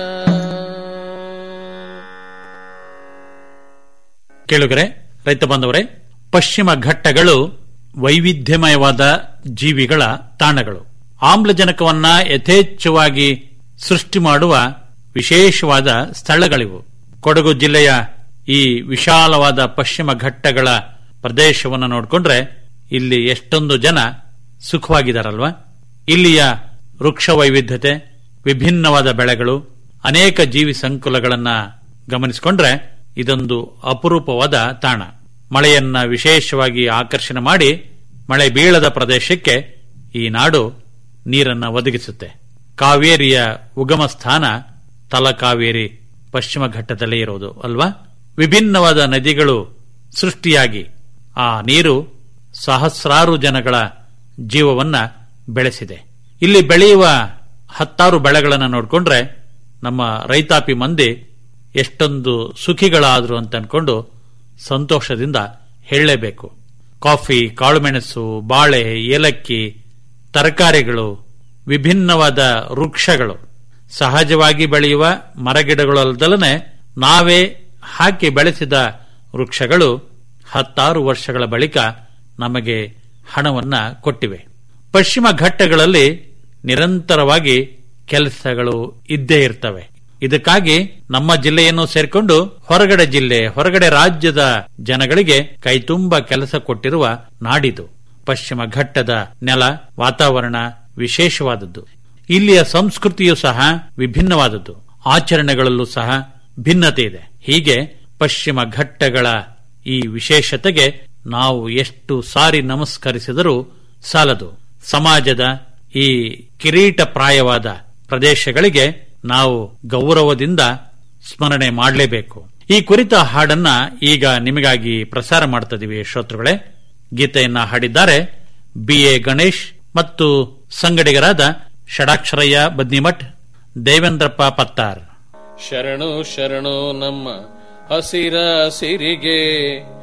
ಕೇಳುಗರೆ ರೈತ ಬಾಂಧವರೇ ಪಶ್ಚಿಮ ಘಟ್ಟಗಳು ವೈವಿಧ್ಯಮಯವಾದ ಜೀವಿಗಳ ತಾಣಗಳು ಆಮ್ಲಜನಕವನ್ನ ಯಥೇಚ್ಛವಾಗಿ ಸೃಷ್ಟಿ ಮಾಡುವ ವಿಶೇಷವಾದ ಸ್ಥಳಗಳಿವು ಕೊಡಗು ಜಿಲ್ಲೆಯ ಈ ವಿಶಾಲವಾದ ಪಶ್ಚಿಮ ಘಟ್ಟಗಳ ಪ್ರದೇಶವನ್ನು ನೋಡಿಕೊಂಡ್ರೆ ಇಲ್ಲಿ ಎಷ್ಟೊಂದು ಜನ ಸುಖವಾಗಿದ್ದಾರಲ್ವಾ ಇಲ್ಲಿಯ ವೃಕ್ಷ ವೈವಿಧ್ಯತೆ ವಿಭಿನ್ನವಾದ ಬೆಳೆಗಳು ಅನೇಕ ಜೀವಿ ಸಂಕುಲಗಳನ್ನ ಗಮನಿಸಿಕೊಂಡ್ರೆ ಇದೊಂದು ಅಪರೂಪವಾದ ತಾಣ ಮಳೆಯನ್ನ ವಿಶೇಷವಾಗಿ ಆಕರ್ಷಣೆ ಮಾಡಿ ಮಳೆ ಬೀಳದ ಪ್ರದೇಶಕ್ಕೆ ಈ ನಾಡು ನೀರನ್ನ ಒದಗಿಸುತ್ತೆ ಕಾವೇರಿಯ ಉಗಮ ಸ್ಥಾನ ತಲಕಾವೇರಿ ಪಶ್ಚಿಮ ಘಟ್ಟದಲ್ಲೇ ಇರೋದು ಅಲ್ವಾ ವಿಭಿನ್ನವಾದ ನದಿಗಳು ಸೃಷ್ಟಿಯಾಗಿ ಆ ನೀರು ಸಹಸ್ರಾರು ಜನಗಳ ಜೀವವನ್ನ ಬೆಳೆಸಿದೆ ಇಲ್ಲಿ ಬೆಳೆಯುವ ಹತ್ತಾರು ಬೆಳೆಗಳನ್ನು ನೋಡಿಕೊಂಡ್ರೆ ನಮ್ಮ ರೈತಾಪಿ ಮಂದಿ ಎಷ್ಟೊಂದು ಸುಖಿಗಳಾದ್ರು ಅಂತ ಅನ್ಕೊಂಡು ಸಂತೋಷದಿಂದ ಹೇಳಲೇಬೇಕು ಕಾಫಿ ಕಾಳುಮೆಣಸು ಬಾಳೆ ಏಲಕ್ಕಿ ತರಕಾರಿಗಳು ವಿಭಿನ್ನವಾದ ವೃಕ್ಷಗಳು ಸಹಜವಾಗಿ ಬೆಳೆಯುವ ಮರಗಿಡಗಳಲ್ಲದಲ್ಲನೆ ನಾವೇ ಹಾಕಿ ಬೆಳೆಸಿದ ವೃಕ್ಷಗಳು ಹತ್ತಾರು ವರ್ಷಗಳ ಬಳಿಕ ನಮಗೆ ಹಣವನ್ನ ಕೊಟ್ಟಿವೆ ಪಶ್ಚಿಮ ಘಟ್ಟಗಳಲ್ಲಿ ನಿರಂತರವಾಗಿ ಕೆಲಸಗಳು ಇದ್ದೇ ಇರ್ತವೆ ಇದಕ್ಕಾಗಿ ನಮ್ಮ ಜಿಲ್ಲೆಯನ್ನು ಸೇರ್ಕೊಂಡು ಹೊರಗಡೆ ಜಿಲ್ಲೆ ಹೊರಗಡೆ ರಾಜ್ಯದ ಜನಗಳಿಗೆ ಕೈತುಂಬ ಕೆಲಸ ಕೊಟ್ಟಿರುವ ನಾಡಿದು ಪಶ್ಚಿಮ ಘಟ್ಟದ ನೆಲ ವಾತಾವರಣ ವಿಶೇಷವಾದದ್ದು ಇಲ್ಲಿಯ ಸಂಸ್ಕೃತಿಯೂ ಸಹ ವಿಭಿನ್ನವಾದದ್ದು ಆಚರಣೆಗಳಲ್ಲೂ ಸಹ ಭಿನ್ನತೆ ಇದೆ ಹೀಗೆ ಪಶ್ಚಿಮ ಘಟ್ಟಗಳ ಈ ವಿಶೇಷತೆಗೆ ನಾವು ಎಷ್ಟು ಸಾರಿ ನಮಸ್ಕರಿಸಿದರೂ ಸಾಲದು ಸಮಾಜದ ಈ ಕಿರೀಟ ಪ್ರಾಯವಾದ ಪ್ರದೇಶಗಳಿಗೆ ನಾವು ಗೌರವದಿಂದ ಸ್ಮರಣೆ ಮಾಡಲೇಬೇಕು ಈ ಕುರಿತ ಹಾಡನ್ನ ಈಗ ನಿಮಗಾಗಿ ಪ್ರಸಾರ ಮಾಡ್ತಿದ್ದೀವಿ ಶ್ರೋತೃಗಳೇ ಗೀತೆಯನ್ನ ಹಾಡಿದ್ದಾರೆ ಬಿ ಎ ಗಣೇಶ್ ಮತ್ತು ಸಂಗಡಿಗರಾದ ಷಡಾಕ್ಷರಯ್ಯ ಬದ್ನಿಮಠ್ ದೇವೇಂದ್ರಪ್ಪ ಪತ್ತಾರ್ ಶರಣು ಶರಣು ನಮ್ಮ ಹಸಿರ ಸಿರಿಗೆ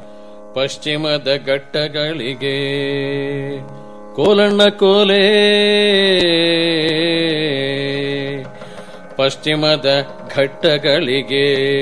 ಪಶ್ಚಿಮದ ಘಟ್ಟಗಳಿಗೆ ಕೋಲಣ್ಣ ಕೋಲೆ ಪಶ್ಚಿಮದ ಘಟ್ಟಗಳಿಗೆ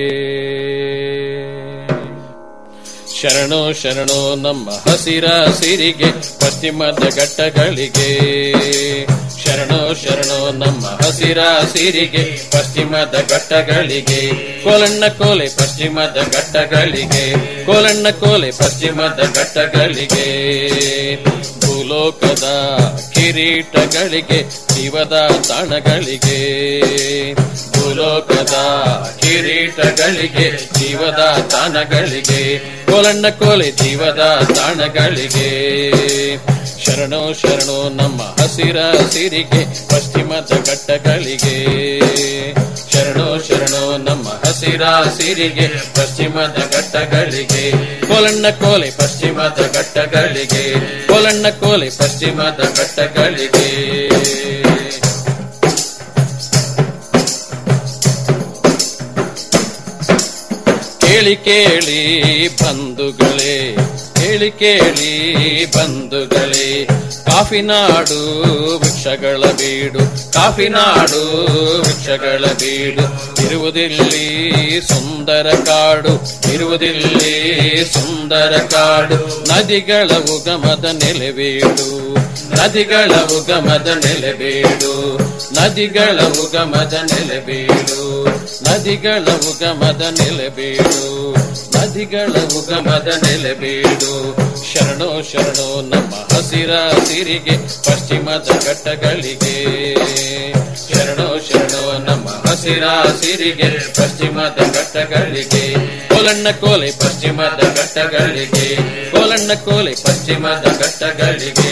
ಶರಣೋ ಶರಣೋ ನಮ್ಮ ಹಸಿರ ಸಿರಿಗೆ ಪಶ್ಚಿಮದ ಘಟ್ಟಗಳಿಗೆ ಶರಣೋ ಶರಣೋ ನಮ್ಮ ಹಸಿರ ಸಿರಿಗೆ ಪಶ್ಚಿಮದ ಘಟ್ಟಗಳಿಗೆ ಕೋಲಣ್ಣ ಕೋಲೆ ಪಶ್ಚಿಮದ ಘಟ್ಟಗಳಿಗೆ ಕೋಲಣ್ಣ ಕೋಲೆ ಪಶ್ಚಿಮದ ಘಟ್ಟಗಳಿಗೆ ಭೂಲೋಕದ ಕಿರೀಟಗಳಿಗೆ ಜೀವದ ತಾಣಗಳಿಗೆ ಭೂಲೋಕದ ಕಿರೀಟಗಳಿಗೆ ಜೀವದ ತಾಣಗಳಿಗೆ ಕೋಲಣ್ಣ ಕೋಲೆ ಜೀವದ ತಾಣಗಳಿಗೆ ಶರಣೋ ಶರಣೋ ನಮ್ಮ ಹಸಿರ ಸಿರಿಗೆ ಪಶ್ಚಿಮದ ಘಟ್ಟಗಳಿಗೆ ಶರಣೋ ಶರಣೋ ನಮ್ಮ ಹಸಿರ ಸಿರಿಗೆ ಪಶ್ಚಿಮದ ಘಟ್ಟಗಳಿಗೆ ಕೋಲಣ್ಣ ಕೋಲೆ ಪಶ್ಚಿಮದ ಘಟ್ಟಗಳಿಗೆ ಕೋಲಣ್ಣ ಕೋಲೆ ಪಶ್ಚಿಮದ ಘಟ್ಟಗಳಿಗೆ ಕೇಳಿ ಕೇಳಿ ಬಂಧುಗಳೇ ಕೇಳಿ ಕೇಳಿ ಬಂಧುಗಳೇ ಕಾಫಿನಾಡು ವೃಕ್ಷಗಳ ಬೀಡು ಕಾಫಿನಾಡು ವೃಕ್ಷಗಳ ಬೀಡು ಇರುವುದಿಲ್ಲಿ ಸುಂದರ ಕಾಡು ಇರುವುದಿಲ್ಲಿ ಸುಂದರ ಕಾಡು ನದಿಗಳ ಉಗಮದ ನೆಲೆಬೀಡು ನದಿಗಳ ಉಗಮದ ನೆಲೆಬೀಡು ನದಿಗಳ ಉಗಮದ ನೆಲೆಬೀಡು ನದಿಗಳ ಉಗಮದ ನೆಲೆಬೀಡು ನದಿಗಳ ಉಗಮದ ನೆಲೆಬೀಡು ಶರಣೋ ಶರಣೋ ನಮ್ಮ ಹಸಿರ ಸಿರಿಗೆ ಪಶ್ಚಿಮದ ಘಟ್ಟಗಳಿಗೆ ಶರಣೋ ಶರಣೋ ನಮ್ಮ ಹಸಿರ ಸಿರಿಗೆ ಪಶ್ಚಿಮದ ಘಟ್ಟಗಳಿಗೆ ಕೋಲಣ್ಣ ಕೋಲೆ ಪಶ್ಚಿಮದ ಘಟ್ಟಗಳಿಗೆ ಕೋಲಣ್ಣ ಕೋಲೆ ಪಶ್ಚಿಮದ ಘಟ್ಟಗಳಿಗೆ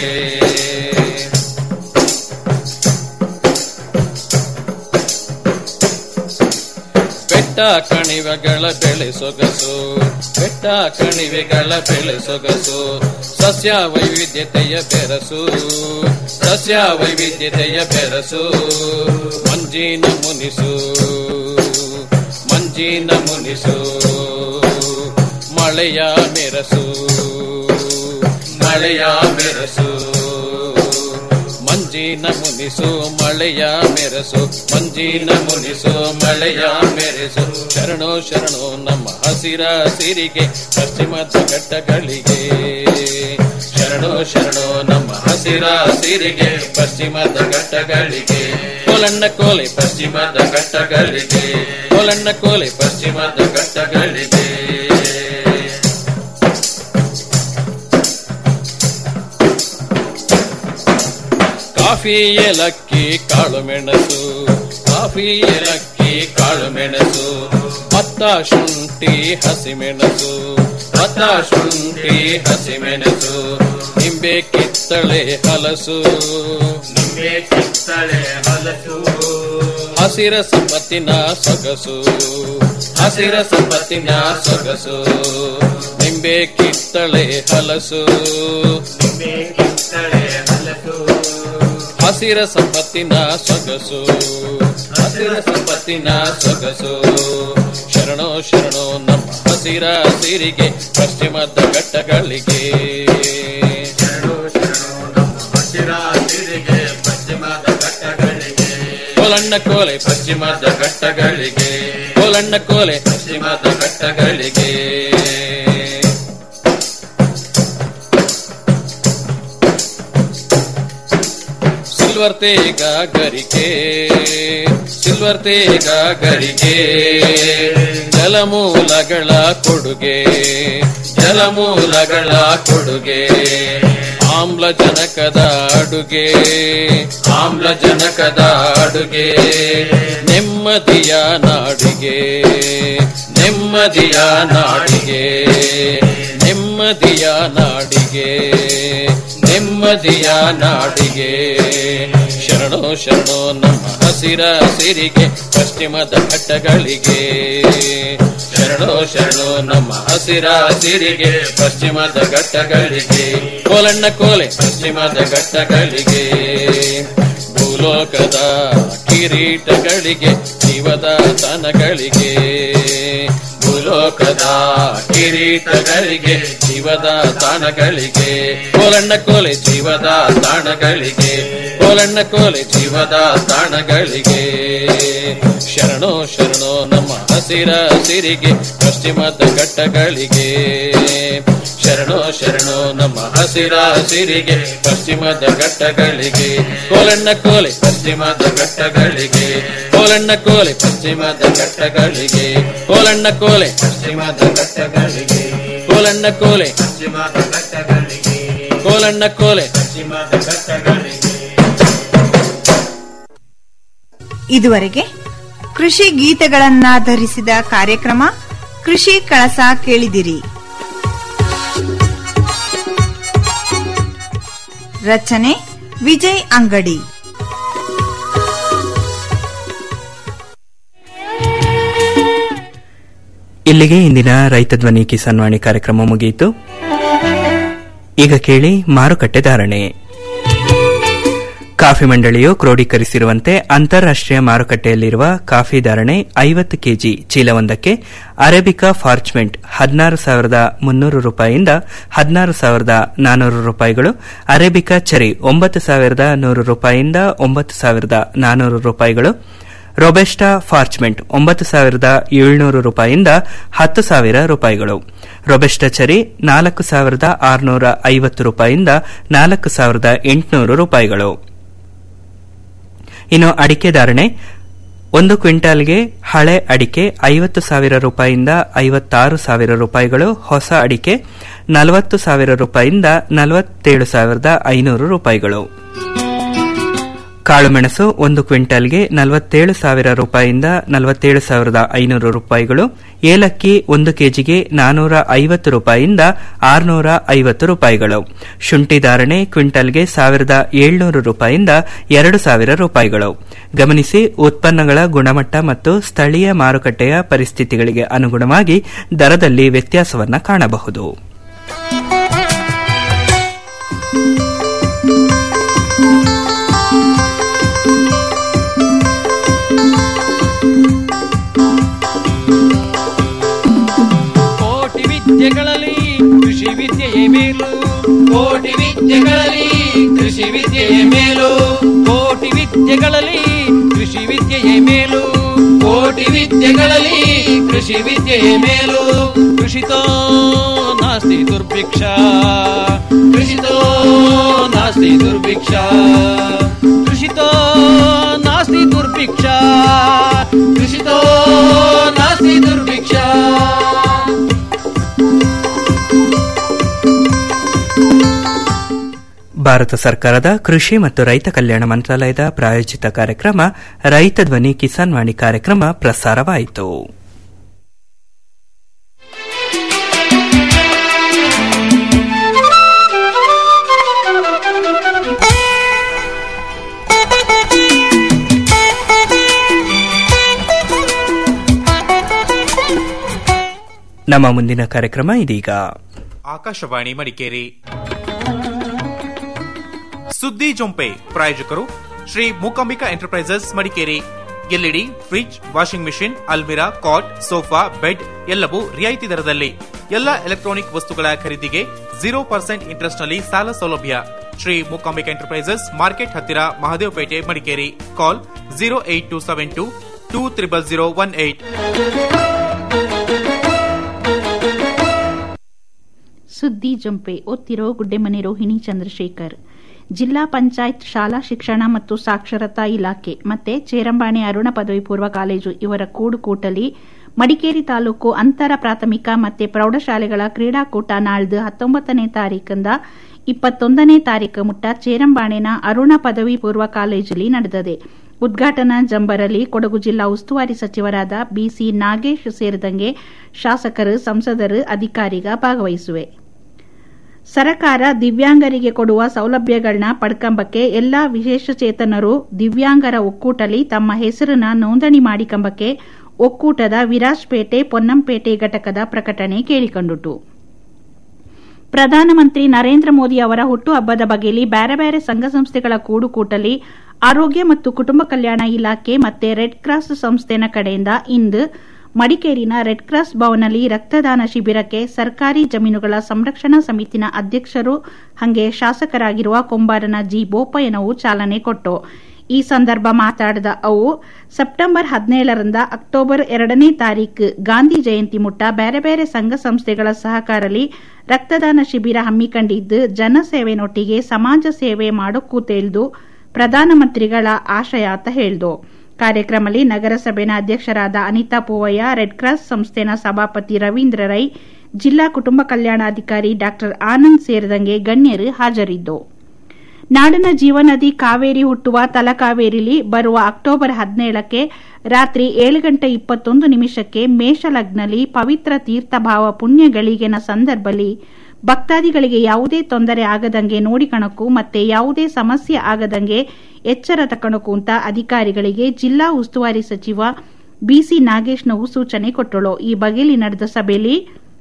ಬೆಟ್ಟ ಕಣಿವೆಗಳ ಬೆಳೆ ಸೊಗಸು ಬೆಟ್ಟ ಕಣಿವೆಗಳ ಬೆಳೆ ಸೊಗಸು ಸಸ್ಯ ವೈವಿಧ್ಯತೆಯ ಬೆರಸು ಸಸ್ಯ ವೈವಿಧ್ಯತೆಯ ಬೆರಸು ಮಂಜಿನ ಮುನಿಸು ಮಂಜಿನ ಮುನಿಸು ಮಳೆಯ ಮೆರಸು ಮಳೆಯ ಮೆರಸು ಮಂಜಿನ ಮುನಿಸು ಮಳೆಯ ಮೆರಸು ಮಂಜಿನ ಮುನಿಸು ಮಳೆಯ ಮೆರೆಸು ಶರಣೋ ಶರಣೋ ನಮ್ಮ ಹಸಿರ ಸಿರಿಗೆ ಪಶ್ಚಿಮದ ಘಟ್ಟಗಳಿಗೆ ಶರಣೋ ಶರಣೋ ನಮ್ಮ ಹಸಿರ ಸಿರಿಗೆ ಪಶ್ಚಿಮದ ಘಟ್ಟಗಳಿಗೆ ಕೋಲಣ್ಣ ಕೋಲೆ ಪಶ್ಚಿಮದ ಘಟ್ಟಗಳಿಗೆ ಕೋಲಣ್ಣ ಕೋಲೆ ಪಶ್ಚಿಮದ ಘಟ್ಟಗಳಿಗೆ ಕಾಫಿ ಏಲಕ್ಕಿ ಕಾಳು ಮೆಣಸು ಕಾಫಿ ಏಲಕ್ಕಿ ಕಾಳು ಮೆಣಸು ಭತ್ತ ಶುಂಠಿ ಹಸಿಮೆಣಸು ಭತ್ತ ಶುಂಠಿ ಹಸಿಮೆಣಸು ನಿಂಬೆ ಕಿತ್ತಳೆ ಹಲಸು ನಿಂಬೆ ಕಿತ್ತಳೆ ಹಲಸು ಹಸಿರ ಸಂಪತ್ತಿನ ಸೊಗಸು ಹಸಿರ ಸಂಪತ್ತಿನ ಸೊಗಸು ನಿಂಬೆ ಕಿತ್ತಳೆ ಹಲಸು ನಿಂಬೆ ಕಿತ್ತಳೆ ಹಲಸು ಹಸಿರ ಸಂಪತ್ತಿನ ಸೊಗಸು ಹಸಿರ ಸಂಪತ್ತಿನ ಸೊಗಸು ಶರಣೋ ಶರಣೋ ನಮ್ಮ ಹಸಿರ ಸಿರಿಗೆ ಪಶ್ಚಿಮದ ಘಟ್ಟಗಳಿಗೆ ಶರಣೋ ಶರಣೋ ನಮ್ಮ ಹಸಿರ ಸಿರಿಗೆ ಪಶ್ಚಿಮದ ಘಟ್ಟಗಳಿಗೆ ಕೋಲಣ್ಣ ಕೋಲೆ ಪಶ್ಚಿಮದ ಘಟ್ಟಗಳಿಗೆ ಕೋಲಣ್ಣ ಕೋಲೆ ಪಶ್ಚಿಮದ ಘಟ್ಟಗಳಿಗೆ ಸಿಲ್ವರ್ ತೇಗ ಗರಿಕೆ ಸಿಲ್ವರ್ ತೇಗ ಗರಿಕೆ ಜಲಮೂಲಗಳ ಕೊಡುಗೆ ಜಲಮೂಲಗಳ ಕೊಡುಗೆ ಆಮ್ಲಜನಕದ ಅಡುಗೆ ಆಮ್ಲಜನಕದ ಅಡುಗೆ ನೆಮ್ಮದಿಯ ನಾಡಿಗೆ ನೆಮ್ಮದಿಯ ನಾಡಿಗೆ ನೆಮ್ಮದಿಯ ನಾಡಿಗೆ ನೆಮ್ಮದಿಯ ನಾಡಿಗೆ ಶರಣೋ ಶರಣೋ ನಮ್ಮ ಹಸಿರ ಸಿರಿಗೆ ಪಶ್ಚಿಮದ ಘಟ್ಟಗಳಿಗೆ ಶರಣೋ ಶರಣೋ ನಮ್ಮ ಹಸಿರ ಸಿರಿಗೆ ಪಶ್ಚಿಮದ ಘಟ್ಟಗಳಿಗೆ ಕೋಲಣ್ಣ ಕೋಲೆ ಪಶ್ಚಿಮದ ಘಟ್ಟಗಳಿಗೆ ಭೂಲೋಕದ ಕಿರೀಟಗಳಿಗೆ ಜೀವದ ತನಗಳಿಗೆ ಭೂಲೋಕ ಭೂಲೋಕದ ಕಿರೀಟಗಳಿಗೆ ಜೀವದ ತಾಣಗಳಿಗೆ ಕೋಲಣ್ಣ ಕೋಲೆ ಜೀವದ ತಾಣಗಳಿಗೆ ಕೋಲಣ್ಣ ಕೋಲೆ ಜೀವದ ತಾಣಗಳಿಗೆ ಶರಣೋ ಶರಣೋ ನಮ್ಮ ಹಸಿರ ಸಿರಿಗೆ ಪಶ್ಚಿಮದ ಘಟ್ಟಗಳಿಗೆ ಶರಣೋ ಶರಣೋ ನಮ್ಮ ಹಸಿರ ಸಿರಿಗೆ ಪಶ್ಚಿಮದ ಘಟ್ಟಗಳಿಗೆ ಕೋಲಣ್ಣ ಕೋಲೆ ಪಶ್ಚಿಮದ ಘಟ್ಟಗಳಿಗೆ ಕೋಲಣ್ಣ ಕೋಲೆ ಪಶ್ಚಿಮದ ಘಟ್ಟಗಳಿಗೆ ಕೋಲಣ್ಣ ಕೋಲೆ ಪಶ್ಚಿಮದ ಘಟ್ಟಗಳಿಗೆ ಕೋಲಣ್ಣ ಕೋಲೆ ಪಶ್ಚಿಮದ ಘಟ್ಟಗಳಿಗೆ ಕೋಲಣ್ಣ ಕೋಲೆ ಪಶ್ಚಿಮದ ಘಟ್ಟಗಳಿಗೆ ಇದುವರೆಗೆ ಕೃಷಿ ಗೀತೆಗಳನ್ನಾಧರಿಸಿದ ಕಾರ್ಯಕ್ರಮ ಕೃಷಿ ಕಳಸ ಕೇಳಿದಿರಿ ರಚನೆ ವಿಜಯ್ ಅಂಗಡಿ ಇಲ್ಲಿಗೆ ಇಂದಿನ ರೈತ ಧ್ವನಿ ಕಿಸಾನ್ ವಾಣಿ ಕಾರ್ಯಕ್ರಮ ಮುಗಿಯಿತು ಈಗ ಕೇಳಿ ಮಾರುಕಟ್ಟೆ ಧಾರಣೆ ಕಾಫಿ ಮಂಡಳಿಯು ಕ್ರೋಢೀಕರಿಸಿರುವಂತೆ ಅಂತಾರಾಷ್ಟೀಯ ಮಾರುಕಟ್ಟೆಯಲ್ಲಿರುವ ಕಾಫಿ ಧಾರಣೆ ಐವತ್ತು ಕೆಜಿ ಚೀಲವೊಂದಕ್ಕೆ ಅರೇಬಿಕಾ ಫಾರ್ಚ್ಮೆಂಟ್ ಹದಿನಾರು ಸಾವಿರದ ಮುನ್ನೂರು ರೂಪಾಯಿಯಿಂದ ಹದಿನಾರು ಸಾವಿರದ ನಾನೂರು ರೂಪಾಯಿಗಳು ಅರೇಬಿಕಾ ಚೆರಿ ಒಂಬತ್ತು ಸಾವಿರದ ನೂರು ರೂಪಾಯಿಯಿಂದ ಒಂಬತ್ತು ಸಾವಿರದ ನಾನೂರು ರೂಪಾಯಿಗಳು ರೊಬೆಸ್ಟಾ ಫಾರ್ಚ್ಮೆಂಟ್ ಒಂಬತ್ತು ಸಾವಿರದ ಏಳ್ನೂರು ರೂಪಾಯಿಯಿಂದ ಹತ್ತು ಸಾವಿರ ರೂಪಾಯಿಗಳು ರೊಬೆಸ್ಟಾ ಚರಿ ನಾಲ್ಕು ಸಾವಿರದ ಆರುನೂರ ಐವತ್ತು ರೂಪಾಯಿಯಿಂದ ನಾಲ್ಕು ಸಾವಿರದ ಎಂಟುನೂರು ರೂಪಾಯಿಗಳು ಇನ್ನು ಅಡಿಕೆ ಧಾರಣೆ ಒಂದು ಕ್ವಿಂಟಾಲ್ಗೆ ಹಳೆ ಅಡಿಕೆ ಐವತ್ತು ಸಾವಿರ ರೂಪಾಯಿಯಿಂದ ಐವತ್ತಾರು ಸಾವಿರ ರೂಪಾಯಿಗಳು ಹೊಸ ಅಡಿಕೆ ನಲವತ್ತು ಸಾವಿರ ರೂಪಾಯಿಯಿಂದ ನಲವತ್ತೇಳು ಸಾವಿರದ ಐನೂರು ರೂಪಾಯಿಗಳು ಕಾಳುಮೆಣಸು ಒಂದು ಕ್ವಿಂಟಲ್ಗೆ ನಲವತ್ತೇಳು ಸಾವಿರ ರೂಪಾಯಿಯಿಂದ ನಲವತ್ತೇಳು ಸಾವಿರದ ಐನೂರು ರೂಪಾಯಿಗಳು ಏಲಕ್ಕಿ ಒಂದು ಕೆಜಿಗೆ ನಾನೂರ ಐವತ್ತು ರೂಪಾಯಿಯಿಂದ ಆರುನೂರ ಐವತ್ತು ರೂಪಾಯಿಗಳು ಶುಂಠಿ ಧಾರಣೆ ಕ್ವಿಂಟಲ್ಗೆ ಸಾವಿರದ ಏಳ್ನೂರು ರೂಪಾಯಿಯಿಂದ ಎರಡು ಸಾವಿರ ರೂಪಾಯಿಗಳು ಗಮನಿಸಿ ಉತ್ಪನ್ನಗಳ ಗುಣಮಟ್ಟ ಮತ್ತು ಸ್ಥಳೀಯ ಮಾರುಕಟ್ಟೆಯ ಪರಿಸ್ಥಿತಿಗಳಿಗೆ ಅನುಗುಣವಾಗಿ ದರದಲ್ಲಿ ವ್ಯತ್ಯಾಸವನ್ನು ಕಾಣಬಹುದು ಕೋಟಿ ವಿದ್ಯೆಗಳಲ್ಲಿ ಕೃಷಿ ವಿದ್ಯೆಯೇ ಮೇಲು ಕೋಟಿ ವಿದ್ಯೆಗಳಲ್ಲಿ ಕೃಷಿ ವಿದ್ಯೆಯೇ ಮೇಲು ಕೋಟಿ ವಿದ್ಯೆಗಳಲ್ಲಿ ಕೃಷಿ ವಿದ್ಯೆಯೇ ಮೇಲು ಕೋಟಿ ವಿದ್ಯೆಗಳಲ್ಲಿ ಕೃಷಿ ವಿದ್ಯೆಯೇ ಮೇಲು ಕೃಷಿತೋ ನಾಸ್ತಿ ದುರ್ಭಿಕ್ಷ ಕೃಷಿತೋ ನಾಸ್ತಿ ದುರ್ಭಿಕ್ಷ ಕೃಷಿತೋ ನಾಸ್ತಿ ದುರ್ಭಿಕ್ಷ ಕೃಷಿತೋ ನಾಸ್ತಿ ದುರ್ಭಿಕ್ಷ ಭಾರತ ಸರ್ಕಾರದ ಕೃಷಿ ಮತ್ತು ರೈತ ಕಲ್ಯಾಣ ಮಂತ್ರಾಲಯದ ಪ್ರಾಯೋಜಿತ ಕಾರ್ಯಕ್ರಮ ರೈತ ಧ್ವನಿ ಕಿಸಾನ್ ವಾಣಿ ಕಾರ್ಯಕ್ರಮ ಪ್ರಸಾರವಾಯಿತು ನಮ್ಮ ಮುಂದಿನ ಕಾರ್ಯಕ್ರಮ ಇದೀಗ ಆಕಾಶವಾಣಿ ಮಡಿಕೇರಿ ಸುದ್ದಿ ಜೊಂಪೆ ಪ್ರಾಯೋಜಕರು Shri Mookambika enterprises Madikeri LED fridge washing machine ಅಲ್ಮಿರಾ ಕಾಟ್ ಸೋಫಾ ಬೆಡ್ ಎಲ್ಲವೂ ರಿಯಾಯಿತಿ ದರದಲ್ಲಿ ಎಲ್ಲ ಎಲೆಕ್ಟ್ರಾನಿಕ್ ವಸ್ತುಗಳ ಖರೀದಿಗೆ ಜೀರೋ ಪರ್ಸೆಂಟ್ ಇಂಟ್ರೆಸ್ಟ್ ನಲ್ಲಿ ಸಾಲ ಸೌಲಭ್ಯ ಶ್ರೀ ಮೂಕಾಂಬಿಕಾ ಎಂಟರ್ಪ್ರೈಸಸ್ ಮಾರ್ಕೆಟ್ ಹತ್ತಿರ Mahadevapete Madikeri call zero eight two seven two two triple zero one eight ಸುದ್ದಿ ಜಂಪೆ ಓದ್ತಿರೋ ಗುಡ್ಡೆಮನೆ ರೋಹಿಣಿ ಚಂದ್ರಶೇಖರ್ ಜಿಲ್ಲಾ ಪಂಚಾಯತ್ ಶಾಲಾ ಶಿಕ್ಷಣ ಮತ್ತು ಸಾಕ್ಷರತಾ ಇಲಾಖೆ ಮತ್ತೆ ಚೇರಂಬಾಣೆ ಅರುಣ ಪದವಿ ಪೂರ್ವ ಕಾಲೇಜು ಇವರ ಕೂಡುಕೂಟಲಿ ಮಡಿಕೇರಿ ತಾಲೂಕು ಅಂತರ ಪ್ರಾಥಮಿಕ ಮತ್ತೆ ಪ್ರೌಢಶಾಲೆಗಳ ಕ್ರೀಡಾಕೂಟ ನಾಳ್ದು ಹತ್ತೊಂಬತ್ತನೇ ತಾರೀಕಿಂದ ಇಪ್ಪತ್ತೊಂದನೇ ತಾರೀಕು ಮುಟ್ಟ ಚೇರಂಬಾಣೆನ ಅರುಣ ಪದವಿ ಪೂರ್ವ ಕಾಲೇಜಲ್ಲಿ ನಡೆದಿದೆ ಉದ್ಘಾಟನಾ ಜಂಬರಲ್ಲಿ ಕೊಡಗು ಜಿಲ್ಲಾ ಉಸ್ತುವಾರಿ ಸಚಿವರಾದ ಬಿಸಿ ನಾಗೇಶ್ ಸೇರಿದಂಗೆ ಶಾಸಕರು ಸಂಸದರು ಅಧಿಕಾರಿಗ ಭಾಗವಹಿಸುವೆ ಸರಕಾರ ದಿವ್ಯಾಂಗರಿಗೆ ಕೊಡುವ ಸೌಲಭ್ಯಗಳನ್ನ ಪಡ್ಕಂಬಕ್ಕೆ ಎಲ್ಲಾ ವಿಶೇಷಚೇತನರು ದಿವ್ಯಾಂಗರ ಒಕ್ಕೂಟಲಿ ತಮ್ಮ ಹೆಸರನ್ನ ನೋಂದಣಿ ಮಾಡಿಕಂಬಕ್ಕೆ ಒಕ್ಕೂಟದ ವಿರಾಜ್ಪೇಟೆ ಪೊನ್ನಂಪೇಟೆ ಘಟಕದ ಪ್ರಕಟಣೆ ಕೇಳಿಕೊಂಡಿತು ಪ್ರಧಾನಮಂತ್ರಿ ನರೇಂದ್ರ ಮೋದಿ ಅವರ ಹುಟ್ಟುಹಬ್ಬದ ಬಗೆಯಲ್ಲಿ ಬ್ಯಾರೆ ಬ್ಯಾರೆ ಸಂಘ ಸಂಸ್ಥೆಗಳ ಕೂಡುಕೂಟಲಿ ಆರೋಗ್ಯ ಮತ್ತು ಕುಟುಂಬ ಕಲ್ಯಾಣ ಇಲಾಖೆ ಮತ್ತೆ ರೆಡ್ ಕ್ರಾಸ್ ಸಂಸ್ಥೆನ ಕಡೆಯಿಂದ ಇಂದು ಮಡಿಕೇರಿನ ರೆಡ್ ಕ್ರಾಸ್ ಭವನಲ್ಲಿ ರಕ್ತದಾನ ಶಿಬಿರಕ್ಕೆ ಸರ್ಕಾರಿ ಜಮೀನುಗಳ ಸಂರಕ್ಷಣಾ ಸಮಿತಿನ ಅಧ್ಯಕ್ಷರು ಹಂಗೆ ಶಾಸಕರಾಗಿರುವ ಕೊಂಬಾರನ ಜಿ ಬೋಪಯ್ಯನವು ಚಾಲನೆ ಕೊಟ್ಟು ಈ ಸಂದರ್ಭ ಮಾತಾಡಿದ ಅವು ಸೆಪ್ಟೆಂಬರ್ ಹದಿನೇಳರಿಂದ ಅಕ್ಟೋಬರ್ ಎರಡನೇ ತಾರೀಕು ಗಾಂಧಿ ಜಯಂತಿ ಮುಟ್ಟ ಬೇರೆ ಬೇರೆ ಸಂಘ ಸಂಸ್ಥೆಗಳ ಸಹಕಾರದಲ್ಲಿ ರಕ್ತದಾನ ಶಿಬಿರ ಹಮ್ಮಿಕೊಂಡಿದ್ದು ಜನಸೇವೆನೊಟ್ಟಿಗೆ ಸಮಾಜ ಸೇವೆ ಮಾಡೋಕ್ಕೂ ತೇಳ್ದು ಪ್ರಧಾನಮಂತ್ರಿಗಳ ಆಶಯ ಅಂತ ಹೇಳ್ದು ಕಾರ್ಯಕ್ರಮದಲ್ಲಿ ನಗರಸಭೆನ ಅಧ್ಯಕ್ಷರಾದ ಅನಿತಾ ಪೂವಯ್ಯ ರೆಡ್ ಕ್ರಾಸ್ ಸಂಸ್ಥೆನ ಸಭಾಪತಿ ರವೀಂದ್ರ ರೈ ಜಿಲ್ಲಾ ಕುಟುಂಬ ಕಲ್ಯಾಣಾಧಿಕಾರಿ ಡಾ ಆನಂದ್ ಸೇರಿದಂಗೆ ಗಣ್ಯರು ಹಾಜರಿದ್ದು ನಾಡಿನ ಜೀವನದಿ ಕಾವೇರಿ ಹುಟ್ಟುವ ತಲಕಾವೇರಿಲಿ ಬರುವ ಅಕ್ಟೋಬರ್ ಹದಿನೇಳಕ್ಕೆ ರಾತ್ರಿ ಏಳು ಗಂಟೆ ಇಪ್ಪತ್ತೊಂದು ನಿಮಿಷಕ್ಕೆ ಮೇಷಲಗ್ನಲ್ಲಿ ಪವಿತ್ರ ತೀರ್ಥಭಾವ ಪುಣ್ಯಗಳಿಗೆನ ಸಂದರ್ಭದಲ್ಲಿ ಭಕ್ತಾದಿಗಳಿಗೆ ಯಾವುದೇ ತೊಂದರೆ ಆಗದಂಗೆ ನೋಡಿಕಣಕು ಮತ್ತೆ ಯಾವುದೇ ಸಮಸ್ಯೆ ಆಗದಂಗೆ ಎಚ್ಚರ ತಕಣಕು ಅಂತ ಅಧಿಕಾರಿಗಳಿಗೆ ಜಿಲ್ಲಾ ಉಸ್ತುವಾರಿ ಸಚಿವ ಬಿಸಿ ನಾಗೇಶ್ನವು ಸೂಚನೆ ಕೊಟ್ಟಳು ಈ ಬಗೆಯಲ್ಲಿ ನಡೆದ ಸಭೆಯಲ್ಲಿ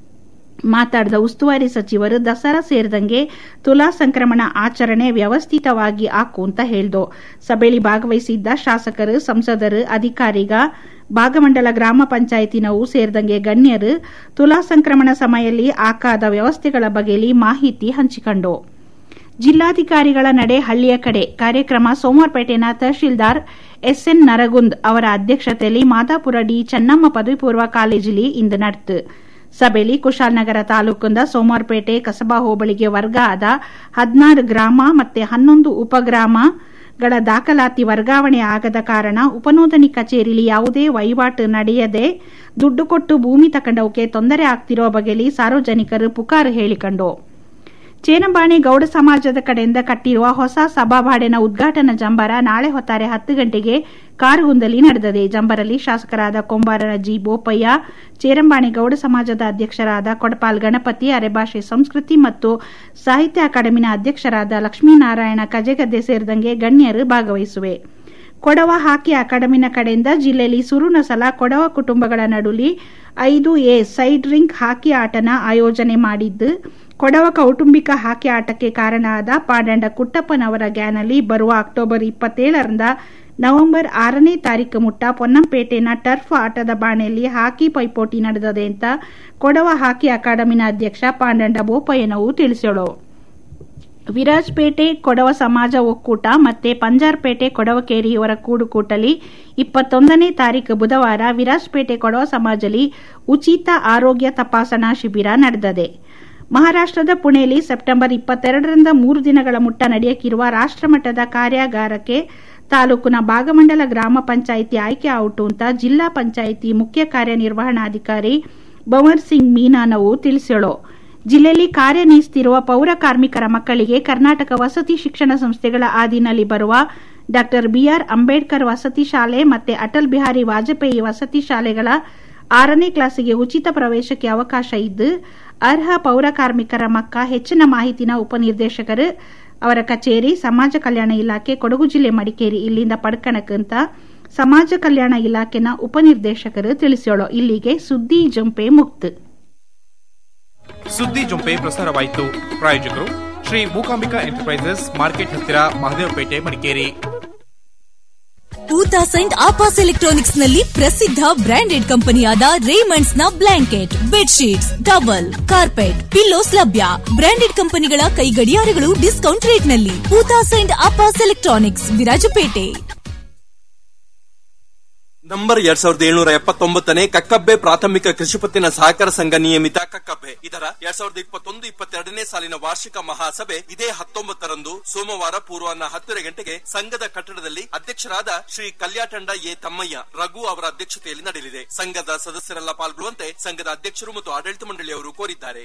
ಮಾತಾಡಿದ ಉಸ್ತುವಾರಿ ಸಚಿವರು ದಸರಾ ಸೇರಿದಂಗೆ ತುಲಾ ಸಂಕ್ರಮಣ ಆಚರಣೆ ವ್ಯವಸ್ಥಿತವಾಗಿ ಆಕು ಅಂತ ಹೇಳ್ದು ಸಭೆಯಲ್ಲಿ ಭಾಗವಹಿಸಿದ್ದ ಶಾಸಕರು ಸಂಸದರು ಅಧಿಕಾರಿಗ ಭಾಗಮಂಡಲ ಗ್ರಾಮ ಪಂಚಾಯತಿನವು ಸೇರಿದಂಗೆ ಗಣ್ಯರು ತುಲಾ ಸಂಕ್ರಮಣ ಸಮಯದಲ್ಲಿ ಆಕಾದ ವ್ಯವಸ್ಥೆಗಳ ಬಗೆಯಲ್ಲಿ ಮಾಹಿತಿ ಹಂಚಿಕೊಂಡು ಜಿಲ್ಲಾಧಿಕಾರಿಗಳ ನಡೆ ಹಳ್ಳಿಯ ಕಡೆ ಕಾರ್ಯಕ್ರಮ ಸೋಮವಾರಪೇಟೆನ ತಹಶೀಲ್ದಾರ್ ಎಸ್ಎನ್ ನರಗುಂದ್ ಅವರ ಅಧ್ಯಕ್ಷತೆಯಲ್ಲಿ ಮಾದಾಪುರ ಡಿ ಚೆನ್ನಮ್ಮ ಪದವಿ ಪೂರ್ವ ಕಾಲೇಜಿಲಿ ಇಂದು ನಡೆತು ಸಭೆಯಲ್ಲಿ ಕುಶಾಲನಗರ ತಾಲೂಕಿಂದ ಸೋಮವಾರಪೇಟೆ ಕಸಬಾ ಹೋಬಳಿಗೆ ವರ್ಗ ಆದ ಹದಿನಾರು ಗ್ರಾಮ ಮತ್ತೆ ಹನ್ನೊಂದು ಉಪಗ್ರಾಮಗಳ ದಾಖಲಾತಿ ವರ್ಗಾವಣೆ ಆಗದ ಕಾರಣ ಉಪನೋಂದಣಿ ಕಚೇರಿಯಲ್ಲಿ ಯಾವುದೇ ವಹಿವಾಟು ನಡೆಯದೆ ದುಡ್ಡು ಕೊಟ್ಟು ಭೂಮಿ ತಕೊಂಡವಕ್ಕೆ ತೊಂದರೆ ಆಗ್ತಿರೋ ಬಗೆಯಲ್ಲಿ ಸಾರ್ವಜನಿಕರು ಪುಕಾರು ಹೇಳಿಕೊಂಡು ಚೇನಂಬಾಣಿ ಗೌಡ ಸಮಾಜದ ಕಡೆಯಿಂದ ಕಟ್ಟಿರುವ ಹೊಸ ಸಭಾಭಾಡಿನ ಉದ್ಘಾಟನಾ ಜಂಬರ ನಾಳೆ ಹೊತ್ತಾರೆ ಹತ್ತು ಗಂಟೆಗೆ ಕಾರಗುಂದಲ್ಲಿ ನಡೆದಿದೆ ಜಂಬರಲ್ಲಿ ಶಾಸಕರಾದ ಕೊಂಬಾರನ ಜಿ ಬೋಪಯ್ಯ ಚೇರಂಬಾಣಿ ಗೌಡ ಸಮಾಜದ ಅಧ್ಯಕ್ಷರಾದ ಕೊಡಪಾಲ್ ಗಣಪತಿ ಅರೆಭಾಷೆ ಸಂಸ್ಕೃತಿ ಮತ್ತು ಸಾಹಿತ್ಯ ಅಕಾಡೆಮಿನ ಅಧ್ಯಕ್ಷರಾದ ಲಕ್ಷ್ಮೀನಾರಾಯಣ ಕಜೆಗದ್ದೆ ಸೇರಿದಂಗೆ ಗಣ್ಯರು ಭಾಗವಹಿಸುವೆ ಕೊಡವ ಹಾಕಿ ಅಕಾಡೆಮಿನ ಕಡೆಯಿಂದ ಜಿಲ್ಲೆಯಲ್ಲಿ ಸುರುನ ಸಲ ಕೊಡವ ಕುಟುಂಬಗಳ ನಡುಲಿ ಐದು ಎ ಸೈಡ್ ರಿಂಗ್ ಹಾಕಿ ಆಟನ ಆಯೋಜನೆ ಮಾಡಿದ್ದು ಕೊಡವ ಕೌಟುಂಬಿಕ ಹಾಕಿ ಆಟಕ್ಕೆ ಕಾರಣ ಆದ ಪಾಂಡಂಡ ಕುಟ್ಟಪ್ಪನವರ ಗ್ಯಾನಲ್ಲಿ ಬರುವ ಅಕ್ಟೋಬರ್ ಇಪ್ಪತ್ತೇಳರಿಂದ ನವೆಂಬರ್ ಆರನೇ ತಾರೀಕು ಮುಟ್ಟ ಪೊನ್ನಂಪೇಟೆನ ಟರ್ಫ್ ಆಟದ ಬಾಣೆಯಲ್ಲಿ ಹಾಕಿ ಪೈಪೋಟಿ ನಡೆದಿದೆ ಅಂತ ಕೊಡವ ಹಾಕಿ ಅಕಾಡೆಮಿನ ಅಧ್ಯಕ್ಷ ಪಾಂಡಂಡ ಬೋಪಯ್ಯನವು ತಿಳಿಸೋಳು ವಿರಾಜ್ಪೇಟೆ ಕೊಡವ ಸಮಾಜ ಒಕ್ಕೂಟ ಮತ್ತೆ ಪಂಜಾರ್ಪೇಟೆ ಕೊಡವಕೇರಿ ಇವರ ಕೂಡುಕೂಟಲಿ ಇಪ್ಪತ್ತೊಂದನೇ ತಾರೀಕು ಬುಧವಾರ ವಿರಾಜ್ಪೇಟೆ ಕೊಡವ ಸಮಾಜಲಿ ಉಚಿತ ಆರೋಗ್ಯ ತಪಾಸಣಾ ಶಿಬಿರ ನಡೆದಿದೆ ಮಹಾರಾಷ್ಟದ ಪುಣೆಯಲ್ಲಿ ಸೆಪ್ಟೆಂಬರ್ ಇಪ್ಪತ್ತೆರಡರಿಂದ ಮೂರು ದಿನಗಳ ಮುಟ್ಟ ನಡೆಯಕ್ಕಿರುವ ರಾಷ್ಟಮಟ್ಟದ ಕಾರ್ಯಾಗಾರಕ್ಕೆ ತಾಲೂಕಿನ ಭಾಗಮಂಡಲ ಗ್ರಾಮ ಪಂಚಾಯಿತಿ ಆಯ್ಕೆ ಔಟು ಅಂತ ಜಿಲ್ಲಾ ಪಂಚಾಯಿತಿ ಮುಖ್ಯ ಕಾರ್ಯನಿರ್ವಹಣಾಧಿಕಾರಿ ಬವರ್ ಸಿಂಗ್ ಮೀನಾನವು ತಿಳಿಸೋಳು ಜಿಲ್ಲೆಯಲ್ಲಿ ಕಾರ್ಯನಿರ್ವಹಿಸುತ್ತಿರುವ ಪೌರ ಕಾರ್ಮಿಕರ ಮಕ್ಕಳಿಗೆ ಕರ್ನಾಟಕ ವಸತಿ ಶಿಕ್ಷಣ ಸಂಸ್ಥೆಗಳ ಅಧೀನಲ್ಲಿ ಬರುವ ಡಾ ಬಿಆರ್ ಅಂಬೇಡ್ಕರ್ ವಸತಿ ಶಾಲೆ ಮತ್ತೆ ಅಟಲ್ ಬಿಹಾರಿ ವಾಜಪೇಯಿ ವಸತಿ ಶಾಲೆಗಳ ಆರನೇ ಕ್ಲಾಸಿಗೆ ಉಚಿತ ಪ್ರವೇಶಕ್ಕೆ ಅವಕಾಶ ಇದ್ದು ಅರ್ಹ ಪೌರ ಕಾರ್ಮಿಕರ ಮಕ್ಕ ಹೆಚ್ಚಿನ ಮಾಹಿತಿನ ಉಪನಿರ್ದೇಶಕರು ಅವರ ಕಚೇರಿ ಸಮಾಜ ಕಲ್ಯಾಣ ಇಲಾಖೆ ಕೊಡಗು ಜಿಲ್ಲೆ ಮಡಿಕೇರಿ ಇಲ್ಲಿಂದ ಪಡ್ಕಣಕ್ಕಂತ ಸಮಾಜ ಕಲ್ಯಾಣ ಇಲಾಖೆನ ಉಪನಿರ್ದೇಶಕರು ತಿಳಿಸೋಳು ಇಲ್ಲಿಗೆ ಸುದ್ದಿ ಜಂಪೆ ಮುಕ್ತ ಸುದ್ದಿ ಜೊಂಪೆ ಪ್ರಸಾರವಾಯಿತು ಪ್ರಾಯೋಜಕರು ಶ್ರೀ ಮೂಕಾಂಬಿಕಾ ಎಂಟರ್ಪ್ರೈಸಸ್ ಮಾರ್ಕೆಟ್ ಹತ್ತಿರ ಮಹದೇವಪೇಟೆ ಮಡಿಕೇರಿ ಊತಾ ಸೈಂಟ್ ಆಪಾಸ್ ಎಲೆಕ್ಟ್ರಾನಿಕ್ಸ್ ನಲ್ಲಿ ಪ್ರಸಿದ್ಧ ಬ್ರಾಂಡೆಡ್ ಕಂಪನಿಯಾದ ರೇಮಂಡ್ಸ್ ನ blanket bedsheets double carpet pillows ಲಭ್ಯ ಬ್ರಾಂಡೆಡ್ ಕಂಪನಿಗಳ ಕೈ ಗಡಿಯಾರಗಳು ಡಿಸ್ಕೌಂಟ್ ರೇಟ್ ನಲ್ಲಿ ಊತಾ ಸೈಂಟ್ ಆಪಾಸ್ ಎಲೆಕ್ಟ್ರಾನಿಕ್ಸ್ ವಿರಾಜಪೇಟೆ ನಂಬರ್ ಎರಡ್ ಸಾವಿರದ ಏಳ್ನೂರ ಎಪ್ಪತ್ತೊಂಬತ್ತನೇ ಕಕ್ಕಬ್ಬೆ ಪ್ರಾಥಮಿಕ ಕೃಷಿ ಪತ್ತಿನ ಸಹಕಾರ ಸಂಘ ನಿಯಮಿತ ಕಕ್ಕಬ್ಬೆ ಇದರ ಎರಡ್ ಸಾವಿರದ ಇಪ್ಪತ್ತೊಂದು ಇಪ್ಪತ್ತೆರಡನೇ ಸಾಲಿನ ವಾರ್ಷಿಕ ಮಹಾಸಭೆ ಇದೇ ಹತ್ತೊಂಬತ್ತರಂದು ಸೋಮವಾರ ಪೂರ್ವಾಹ್ನ ಹತ್ತುವರೆ ಗಂಟೆಗೆ ಸಂಘದ ಕಟ್ಟಡದಲ್ಲಿ ಅಧ್ಯಕ್ಷರಾದ ಶ್ರೀ ಕಲ್ಯಾಟಂಡ ಎ ತಮ್ಮಯ್ಯ ರಘು ಅವರ ಅಧ್ಯಕ್ಷತೆಯಲ್ಲಿ ನಡೆಯಲಿದೆ ಸಂಘದ ಸದಸ್ಯರೆಲ್ಲ ಪಾಲ್ಗೊಳ್ಳುವಂತೆ ಸಂಘದ ಅಧ್ಯಕ್ಷರು ಮತ್ತು ಆಡಳಿತ ಮಂಡಳಿಯವರು ಕೋರಿದ್ದಾರೆ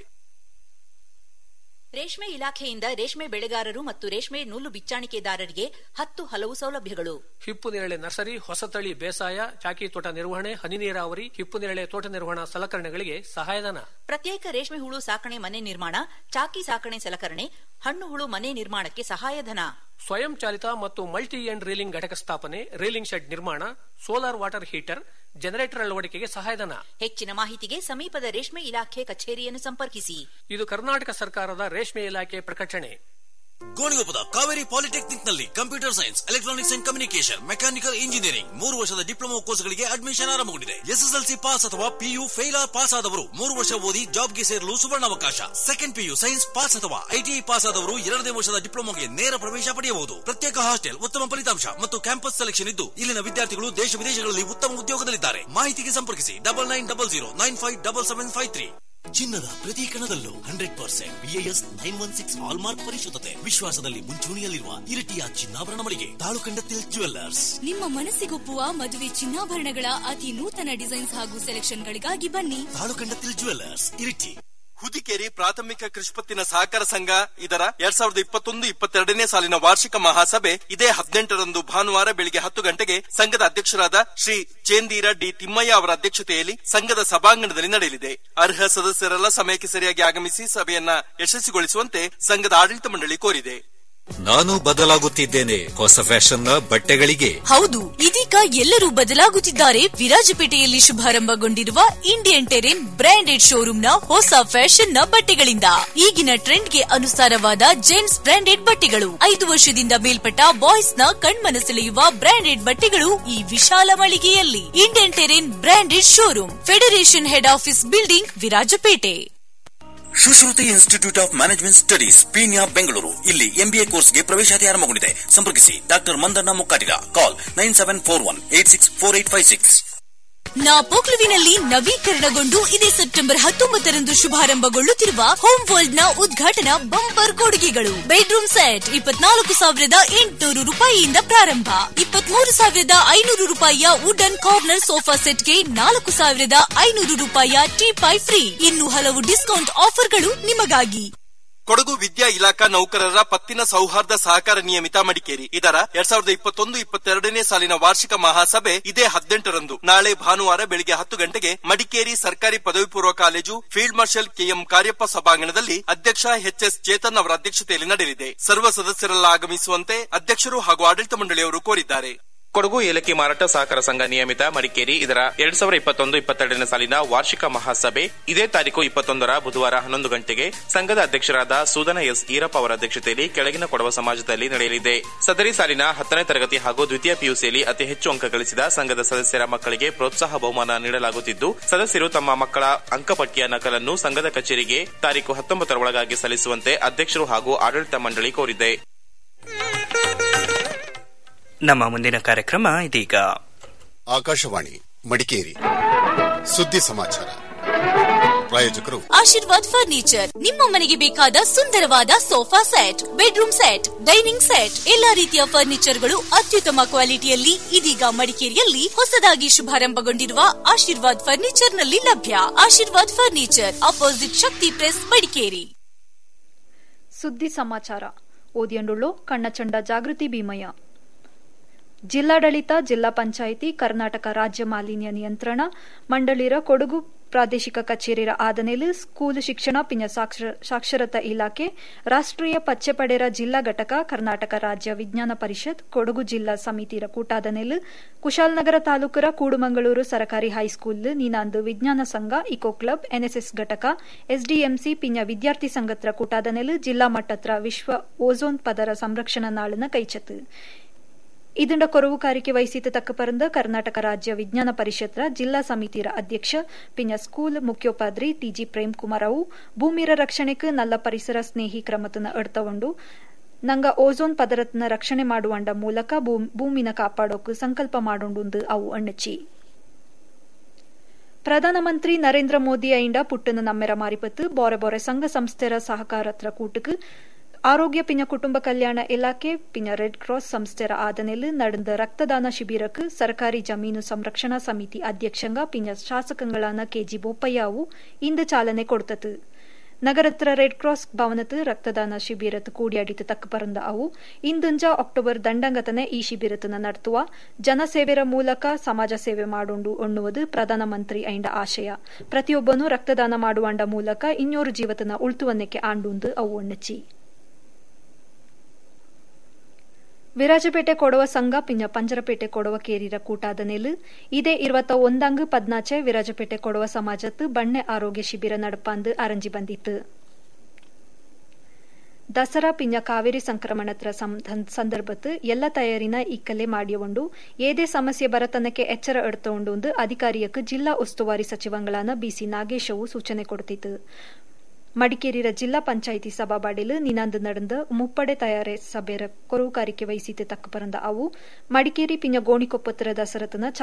ರೇಷ್ಮೆ ಇಲಾಖೆಯಿಂದ ರೇಷ್ಮೆ ಬೆಳೆಗಾರರು ಮತ್ತು ರೇಷ್ಮೆ ನೂಲು ಬಿಚ್ಚಾಣಿಕೆದಾರರಿಗೆ ಹತ್ತು ಹಲವು ಸೌಲಭ್ಯಗಳು ಹಿಪ್ಪು ನೇರಳೆ ನರ್ಸರಿ ಹೊಸತಳಿ ಬೇಸಾಯ ಚಾಕಿ ತೋಟ ನಿರ್ವಹಣೆ ಹನಿ ನೀರಾವರಿ ಹಿಪ್ಪು ನೇರಳೆ ತೋಟ ನಿರ್ವಹಣಾ ಸಲಕರಣೆಗಳಿಗೆ ಸಹಾಯಧನ ಪ್ರತ್ಯೇಕ ರೇಷ್ಮೆ ಹುಳು ಸಾಕಣೆ ಮನೆ ನಿರ್ಮಾಣ ಚಾಕಿ ಸಾಕಣೆ ಸಲಕರಣೆ ಹಣ್ಣು ಹುಳು ಮನೆ ನಿರ್ಮಾಣಕ್ಕೆ ಸಹಾಯಧನ ಸ್ವಯಂ ಚಾಲಿತ ಮತ್ತು ಮಲ್ಟಿ ಎಂಡ್ ರೀಲಿಂಗ್ ಘಟಕ ಸ್ಥಾಪನೆ ರೀಲಿಂಗ್ ಶೆಡ್ ನಿರ್ಮಾಣ ಸೋಲಾರ್ ವಾಟರ್ ಹೀಟರ್ ಜನರೇಟರ್ ಅಳವಡಿಕೆಗೆ ಸಹಾಯಧನ ಹೆಚ್ಚಿನ ಮಾಹಿತಿಗೆ ಸಮೀಪದ ರೇಷ್ಮೆ ಇಲಾಖೆ ಕಚೇರಿಯನ್ನು ಸಂಪರ್ಕಿಸಿ ಇದು ಕರ್ನಾಟಕ ಸರ್ಕಾರದ ರೇಷ್ಮೆ ಇಲಾಖೆ ಪ್ರಕಟಣೆ ಗೋಣಿಗೊಪ್ಪದ ಕಾವೇರಿ ಪಾಲಿಟೆಕ್ನಿಕ್ ನಲ್ಲಿ computer science electronics and communication mechanical engineering ಮೂರು ವರ್ಷದ ಡಿಪ್ಲೊಮಾ ಕೋರ್ಸ್ಗಳಿಗೆ ಅಡ್ಮಿಷನ್ ಆರಂಭಗೊಂಡಿದೆ ಎಸ್ಎಸ್ಎಲ್ಸಿ ಪಾಸ್ ಅಥವಾ ಪಿಯು ಫೇಲ್ ಪಾಸ್ ಆದವರು ಮೂರು ವರ್ಷ ಓದಿ ಜಾಬ್ಗೆ ಸೇರಲು ಸುವರ್ಣಾವಕಾಶ ಸೆಕೆಂಡ್ ಪಿಯು ಸೈನ್ಸ್ ಪಾಸ್ ಅಥವಾ ಐಟಿಐ ಪಾಸ್ ಆದವರು ಎರಡನೇ ವರ್ಷದ ಡಿಪ್ಲೊಮಾಗೆ ನೇರ ಪ್ರವೇಶ ಪಡೆಯಬಹುದು ಪ್ರತ್ಯೇಕ ಹಾಸ್ಟೆಲ್ ಉತ್ತಮ ಫಲಿತಾಂಶ ಮತ್ತು ಕ್ಯಾಂಪಸ್ ಸೆಲೆಕ್ಷನ್ ಇದ್ದು ಇಲ್ಲಿನ ವಿದ್ಯಾರ್ಥಿಗಳು ದೇಶ ವಿದೇಶಗಳಲ್ಲಿ ಉತ್ತಮ ಉದ್ಯೋಗದಲ್ಲಿದ್ದಾರೆ ಮಾಹಿತಿಗೆ ಸಂಪರ್ಕಿಸಿ double nine double zero nine five double seven five three ಚಿನ್ನದ ಪ್ರತಿ ಕಣದಲ್ಲೂ hundred percent BAS nine one six hallmark ಪರಿಶುದ್ಧತೆ ವಿಶ್ವಾಸದಲ್ಲಿ ಮುಂಚೂಣಿಯಲ್ಲಿರುವ ಇರಿಟಿಯ ಚಿನ್ನಾಭರಣ ಮಳಿಗೆ ತಾಳುಕಂಡತಿಲ್ ಜುವೆಲ್ಲರ್ಸ್ ನಿಮ್ಮ ಮನಸ್ಸಿಗೊಪ್ಪುವ ಮದುವೆ ಚಿನ್ನಾಭರಣಗಳ ಅತಿ ನೂತನ ಡಿಸೈನ್ಸ್ ಹಾಗೂ ಸೆಲೆಕ್ಷನ್ಗಳಿಗಾಗಿ ಬನ್ನಿ ತಾಳುಕಂಡತಿಲ್ ಜುವೆಲ್ಲರ್ಸ್ ಇರಿಟಿ ಹುದಿಕೇರಿ ಪ್ರಾಥಮಿಕ ಕೃಷಿಪತ್ತಿನ ಸಹಕಾರ ಸಂಘ ಇದರ ಎರಡ್ ಸಾವಿರದ ಇಪ್ಪತ್ತೊಂದು ಇಪ್ಪತ್ತೆರಡನೇ ಸಾಲಿನ ವಾರ್ಷಿಕ ಮಹಾಸಭೆ ಇದೇ ಹದಿನೆಂಟರಂದು ಭಾನುವಾರ ಬೆಳಿಗ್ಗೆ ಹತ್ತು ಗಂಟೆಗೆ ಸಂಘದ ಅಧ್ಯಕ್ಷರಾದ ಶ್ರೀ ಚೇಂದೀರ ಡಿ ತಿಮ್ಮಯ್ಯ ಅವರ ಅಧ್ಯಕ್ಷತೆಯಲ್ಲಿ ಸಂಘದ ಸಭಾಂಗಣದಲ್ಲಿ ನಡೆಯಲಿದೆ ಅರ್ಹ ಸದಸ್ಯರೆಲ್ಲ ಸಮಯಕ್ಕೆ ಸರಿಯಾಗಿ ಆಗಮಿಸಿ ಸಭೆಯನ್ನ ಯಶಸ್ವಿಗೊಳಿಸುವಂತೆ ಸಂಘದ ಆಡಳಿತ ಮಂಡಳಿ ಕೋರಿದೆ ನಾನು ಬದಲಾಗುತ್ತಿದ್ದೇನೆ ಹೊಸ ಫ್ಯಾಷನ್ ನ ಬಟ್ಟೆಗಳಿಗೆ ಹೌದು ಇದೀಗ ಎಲ್ಲರೂ ಬದಲಾಗುತ್ತಿದ್ದಾರೆ ವಿರಾಜಪೇಟೆಯಲ್ಲಿ ಶುಭಾರಂಭಗೊಂಡಿರುವ ಇಂಡಿಯನ್ ಟೆರೆನ್ ಬ್ರಾಂಡೆಡ್ ಶೋರೂಮ್ ನ ಹೊಸ ಫ್ಯಾಷನ್ ನ ಬಟ್ಟೆಗಳಿಂದ ಈಗಿನ ಟ್ರೆಂಡ್ಗೆ ಅನುಸಾರವಾದ ಜೆಂಟ್ಸ್ ಬ್ರಾಂಡೆಡ್ ಬಟ್ಟೆಗಳು ಐದು ವರ್ಷದಿಂದ ಮೇಲ್ಪಟ್ಟ ಬಾಯ್ಸ್ ನ ಕಣ್ಮನ ಸೆಳೆಯುವ ಬ್ರಾಂಡೆಡ್ ಬಟ್ಟೆಗಳು ಈ ವಿಶಾಲ ಮಳಿಗೆಯಲ್ಲಿ Indian terrain branded showroom federation head office building Virajpet Sushruti institute of management studies Peenya Bengaluru ಇಲ್ಲಿ ಎಂಬಿಎ ಕೋರ್ಸ್ಗೆ ಪ್ರವೇಶಾತಿ ಆರಂಭಗೊಂಡಿದೆ ಸಂಪರ್ಕಿಸಿ doctor Mandanna Mukkatiga call nine seven four one eight six four eight five six ನಾ ಪೋಕ್ಲುವಿನಲ್ಲಿ ನವೀಕರಣಗೊಂಡು ಇದೇ ಸೆಪ್ಟೆಂಬರ್ ಹತ್ತೊಂಬತ್ತರಂದು ಶುಭಾರಂಭಗೊಳ್ಳುತ್ತಿರುವ ಹೋಮ್ ವರ್ಲ್ಡ್ ನ ಉದ್ಘಾಟನಾ ಬಂಪರ್ ಕೊಡುಗೆಗಳು ಬೆಡ್ರೂಮ್ ಸೆಟ್ ಇಪ್ಪತ್ನಾಲ್ಕು ಸಾವಿರದ ಎಂಟುನೂರು ರೂಪಾಯಿಯಿಂದ ಪ್ರಾರಂಭ ಇಪ್ಪತ್ಮೂರು ಸಾವಿರದ ಐನೂರು ರೂಪಾಯಿಯ ವುಡನ್ ಕಾರ್ನರ್ ಸೋಫಾ ಸೆಟ್ಗೆ ನಾಲ್ಕು ಸಾವಿರದ ಐನೂರು ರೂಪಾಯಿಯ ಟೀಪೈ ಫ್ರೀ ಇನ್ನು ಹಲವು ಡಿಸ್ಕೌಂಟ್ ಆಫರ್ಗಳು ನಿಮಗಾಗಿ ಕೊಡಗು ವಿದ್ಯಾ ಇಲಾಖಾ ನೌಕರರ ಪತ್ತಿನ ಸೌಹಾರ್ದ ಸಹಕಾರ ನಿಯಮಿತ ಮಡಿಕೇರಿ ಇದರ ಎರಡ್ ಸಾವಿರದ ಇಪ್ಪತ್ತೊಂದು ಇಪ್ಪತ್ತೆರಡನೇ ಸಾಲಿನ ವಾರ್ಷಿಕ ಮಹಾಸಭೆ ಇದೇ ಹದಿನೆಂಟರಂದು ನಾಳೆ ಭಾನುವಾರ ಬೆಳಿಗ್ಗೆ ಹತ್ತು ಗಂಟೆಗೆ ಮಡಿಕೇರಿ ಸರ್ಕಾರಿ ಪದವಿ ಪೂರ್ವ college field marshal KM Cariappa ಸಭಾಂಗಣದಲ್ಲಿ ಅಧ್ಯಕ್ಷ ಎಚ್ಎಸ್ ಚೇತನ್ ಅವರ ಅಧ್ಯಕ್ಷತೆಯಲ್ಲಿ ನಡೆಯಲಿದೆ ಸರ್ವ ಸದಸ್ಯರೆಲ್ಲ ಆಗಮಿಸುವಂತೆ ಅಧ್ಯಕ್ಷರು ಹಾಗೂ ಆಡಳಿತ ಮಂಡಳಿಯವರು ಕೋರಿದ್ದಾರೆ ಕೊಡಗು ಏಲಕ್ಕಿ ಮಾರಾಟ ಸಹಕಾರ ಸಂಘ ನಿಯಮಿತ ಮಡಿಕೇರಿ ಇದರ ಎರಡ್ ಸಾವಿರದ ಇಪ್ಪತ್ತೊಂದು ಇಪ್ಪತ್ತೆರಡನೇ ಸಾಲಿನ ವಾರ್ಷಿಕ ಮಹಾಸಭೆ ಇದೇ ತಾರೀಕು ಇಪ್ಪತ್ತೊಂದರ ಬುಧವಾರ ಹನ್ನೊಂದು ಗಂಟೆಗೆ ಸಂಘದ ಅಧ್ಯಕ್ಷರಾದ ಸೂದನ ಎಸ್ ಈರಪ್ಪ ಅವರ ಅಧ್ಯಕ್ಷತೆಯಲ್ಲಿ ಕೆಳಗಿನ ಕೊಡವ ಸಮಾಜದಲ್ಲಿ ನಡೆಯಲಿದೆ ಸದರಿ ಸಾಲಿನ ಹತ್ತನೇ ತರಗತಿ ಹಾಗೂ ದ್ವಿತೀಯ ಪಿಯುಸಿಯಲ್ಲಿ ಅತಿ ಹೆಚ್ಚು ಅಂಕ ಗಳಿಸಿದ ಸಂಘದ ಸದಸ್ಯರ ಮಕ್ಕಳಿಗೆ ಪ್ರೋತ್ಸಾಹ ಬಹುಮಾನ ನೀಡಲಾಗುತ್ತಿದ್ದು ಸದಸ್ಯರು ತಮ್ಮ ಮಕ್ಕಳ ಅಂಕಪಟ್ಟಿಯ ನಕಲನ್ನು ಸಂಘದ ಕಚೇರಿಗೆ ತಾರೀಕು ಹತ್ತೊಂಬತ್ತರ ಒಳಗಾಗಿ ಸಲ್ಲಿಸುವಂತೆ ಅಧ್ಯಕ್ಷರು ಹಾಗೂ ಆಡಳಿತ ಮಂಡಳಿ ಕೋರಿದೆ ನಮ್ಮ ಮುಂದಿನ ಕಾರ್ಯಕ್ರಮ ಇದೀಗ ಆಕಾಶವಾಣಿ ಮಡಿಕೇರಿ ಸುದ್ದಿ ಸಮಾಚಾರ ಪ್ರಾಯೋಜಕರು ಆಶೀರ್ವಾದ್ ಫರ್ನಿಚರ್ ನಿಮ್ಮ ಮನೆಗೆ ಬೇಕಾದ ಸುಂದರವಾದ sofa set bedroom set dining set ಎಲ್ಲಾ ರೀತಿಯ ಫರ್ನಿಚರ್ಗಳು ಅತ್ಯುತ್ತಮ ಕ್ವಾಲಿಟಿಯಲ್ಲಿ ಇದೀಗ ಮಡಿಕೇರಿಯಲ್ಲಿ ಹೊಸದಾಗಿ ಶುಭಾರಂಭಗೊಂಡಿರುವ ಆಶೀರ್ವಾದ್ ಫರ್ನಿಚರ್ ನಲ್ಲಿ ಲಭ್ಯ Ashirwad furniture opposite Shakti press Madikeri ಸುದ್ದಿ ಸಮಾಚಾರ ಓದಿಯಂಡುಳ್ಳು ಕಣ್ಣಚಂಡ ಜಾಗೃತಿ ಭೀಮಯ್ಯ ಜಿಲ್ಲಾಡಳಿತ ಜಿಲ್ಲಾ ಪಂಚಾಯಿತಿ ಕರ್ನಾಟಕ ರಾಜ್ಯ ಮಾಲಿನ್ಯ ನಿಯಂತ್ರಣ ಮಂಡಳಿರ ಕೊಡಗು ಪ್ರಾದೇಶಿಕ ಕಚೇರಿರ ಆದನೇಲು ಸ್ಕೂಲ್ ಶಿಕ್ಷಣ ಪಿಂಜ ಸಾಕ್ಷರತಾ ಇಲಾಖೆ ರಾಷ್ಟ್ರೀಯ ಪಚ್ಚೆಪಡೆರ ಜಿಲ್ಲಾ ಘಟಕ ಕರ್ನಾಟಕ ರಾಜ್ಯ ವಿಜ್ಞಾನ ಪರಿಷತ್ ಕೊಡಗು ಜಿಲ್ಲಾ ಸಮಿತಿರ ಕೂಟಾದನೇಲು ಕುಶಾಲನಗರ ತಾಲೂಕರ ಕೂಡುಮಂಗಳೂರು ಸರಕಾರಿ ಹೈಸ್ಕೂಲ್ ನೀನಾಂದು ವಿಜ್ಞಾನ ಸಂಘ ಇಕೋ ಕ್ಲಬ್ ಎನ್ಎಸ್ಎಸ್ ಘಟಕ ಎಸ್ಡಿಎಂಸಿ ಪಿಂಜ ವಿದ್ಯಾರ್ಥಿ ಸಂಘತ್ರ ಕೂಟಾದನೇಲು ಜಿಲ್ಲಾ ಮಟ್ಟತ್ರ ವಿಶ್ವ ಓಝೋನ್ ಪದರ ಸಂರಕ್ಷಣಾ ನಾಳನ ಕೈಚತ್ತು ಇದರ ಕೊರವುಕಾರಿಕೆ ವಹಿಸಿದ ತಕ್ಕ ಪರಂದ ಕರ್ನಾಟಕ ರಾಜ್ಯ ವಿಜ್ಞಾನ ಪರಿಷತ್ರ ಜಿಲ್ಲಾ ಸಮಿತಿರ ಅಧ್ಯಕ್ಷ ಪಿಂಜ ಸ್ಕೂಲ್ ಮುಖ್ಯೋಪಾಧ್ರಿ ಟಿಜಿ ಪ್ರೇಮ್ ಕುಮಾರ್ ಅವು ಭೂಮಿರ ರಕ್ಷಣೆಗೆ ನಲ್ಲ ಪರಿಸರ ಸ್ನೇಹಿ ಕ್ರಮತನ ಎಡ್ತಗೊಂಡು ನಂಗ ಓಝೋನ್ ಪದರತ್ನ ರಕ್ಷಣೆ ಮಾಡುವಂಡ ಮೂಲಕ ಭೂಮಿನ ಕಾಪಾಡೋಕು ಸಂಕಲ್ಪ ಮಾಡೋಂಡು ಅವು ಅಣ್ಣಚಿ ಪ್ರಧಾನಮಂತ್ರಿ ನರೇಂದ್ರ ಮೋದಿ ಐಂಡ ಪುಟ್ಟನ ನಮ್ಮೆರ ಮಾರಿಪತ್ತು ಬೊರೆ ಬೊರೆ ಸಂಘ ಸಂಸ್ಥೆರ ಸಹಕಾರತ್ರ ಕೂಟಕ್ಕೆ ಆರೋಗ್ಯ ಪಿಂಜ ಕುಟುಂಬ ಕಲ್ಯಾಣ ಇಲಾಖೆ ಪಿಂಜ ರೆಡ್ ಕ್ರಾಸ್ ಸಂಸ್ಥೆರ ಆದನೆಲ್ ನಡೆದ ರಕ್ತದಾನ ಶಿಬಿರಕ್ಕೆ ಸರ್ಕಾರಿ ಜಮೀನು ಸಂರಕ್ಷಣಾ ಸಮಿತಿ ಅಧ್ಯಕ್ಷಂಗ ಪಿಂಜ ಶಾಸಕಗಳಾನ ಕೆಜಿ ಬೋಪಯ್ಯಾವು ಇಂದು ಚಾಲನೆ ಕೊಡ್ತತು ನಗರತ್ರ ರೆಡ್ ಕ್ರಾಸ್ ಭವನത്ത് ರಕ್ತದಾನ ಶಿಬಿರತ್ ಕೂಡಿಯಾಡಿತು ತಕ್ಕ ಪರಂದ ಅವು ಇಂದುಂಜ ಅಕ್ಟೋಬರ್ ದಂಡಂಗತನೆ ಈ ಶಿಬಿರತನ ನಡೆಸುವ ಜನಸೇವೆರ ಮೂಲಕ ಸಮಾಜ ಸೇವೆ ಮಾಡೋಂಡು ಎನ್ನುವುದು ಪ್ರಧಾನಮಂತ್ರಿ ಐಂಡ ಆಶಯ ಪ್ರತಿಯೊಬ್ಬನೂ ರಕ್ತದಾನ ಮಾಡುವಂಡ ಮೂಲಕ ಇನ್ನೂರು ಜೀವತನ ಉಳ್ತುವನ್ನಕ್ಕೆ ಆಂಡುಂದು ಅವು ಎಣ್ಣಚಿ ವಿರಾಜಪೇಟೆ ಕೊಡವ ಸಂಘ ಪಿಂಜ ಪಂಜರಪೇಟೆ ಕೊಡವ ಕೇರಿರ ಕೂಟಾದ ನೆಲು ಇದೇ இருபத்த ಒಂದಂಗು ಪದ್ನಾಚೆ ವಿರಾಜಪೇಟೆ ಕೊಡವ ಸಮಾಜತ್ತು ಬಣ್ಣೆ ಆರೋಗ್ಯ ಶಿಬಿರ ನಡಪಾಂದು ಅರಂಜಿ ಬಂದಿತ್ತು ದಸರಾ ಪಿಂಜ ಕಾವೇರಿ ಸಂಕ್ರಮಣತ್ರ ಸಂದರ್ಭತ್ ಎಲ್ಲ ತಯಾರಿನ ಇಕ್ಕಲೆ ಮಾಡಿಯೊಂಡು ಏದೇ ಸಮಸ್ಯೆ ಬರತನಕ್ಕೆ ಎಚ್ಚರ ಎಡ್ತೊಂಡು ಅಧಿಕಾರಿಯಕ್ಕೆ ಜಿಲ್ಲಾ ಉಸ್ತುವಾರಿ ಸಚಿವಂಗಳಾನ ಬಿಸಿ ನಾಗೇಶವು ಸೂಚನೆ ಕೊಡ್ತಿತ್ತು ಮಡಿಕೇರಿಯ ಜಿಲ್ಲಾ ಪಂಚಾಯಿತಿ ಸಭಾಬಾಡಿಲು ನಿನಾಂದು ನಡೆದ ಮುಪ್ಪಡೆ ತಯಾರಿ ಸಭೆಯ ಕೊರುಕಾರಿಕೆ ವಹಿಸಿತು ತಕ್ಕ ಪರಂದ ಅವು ಮಡಿಕೇರಿ ಪಿಂಜ ಗೋಣಿಕೊಪ್ಪತ್ತರ ದಸರತನ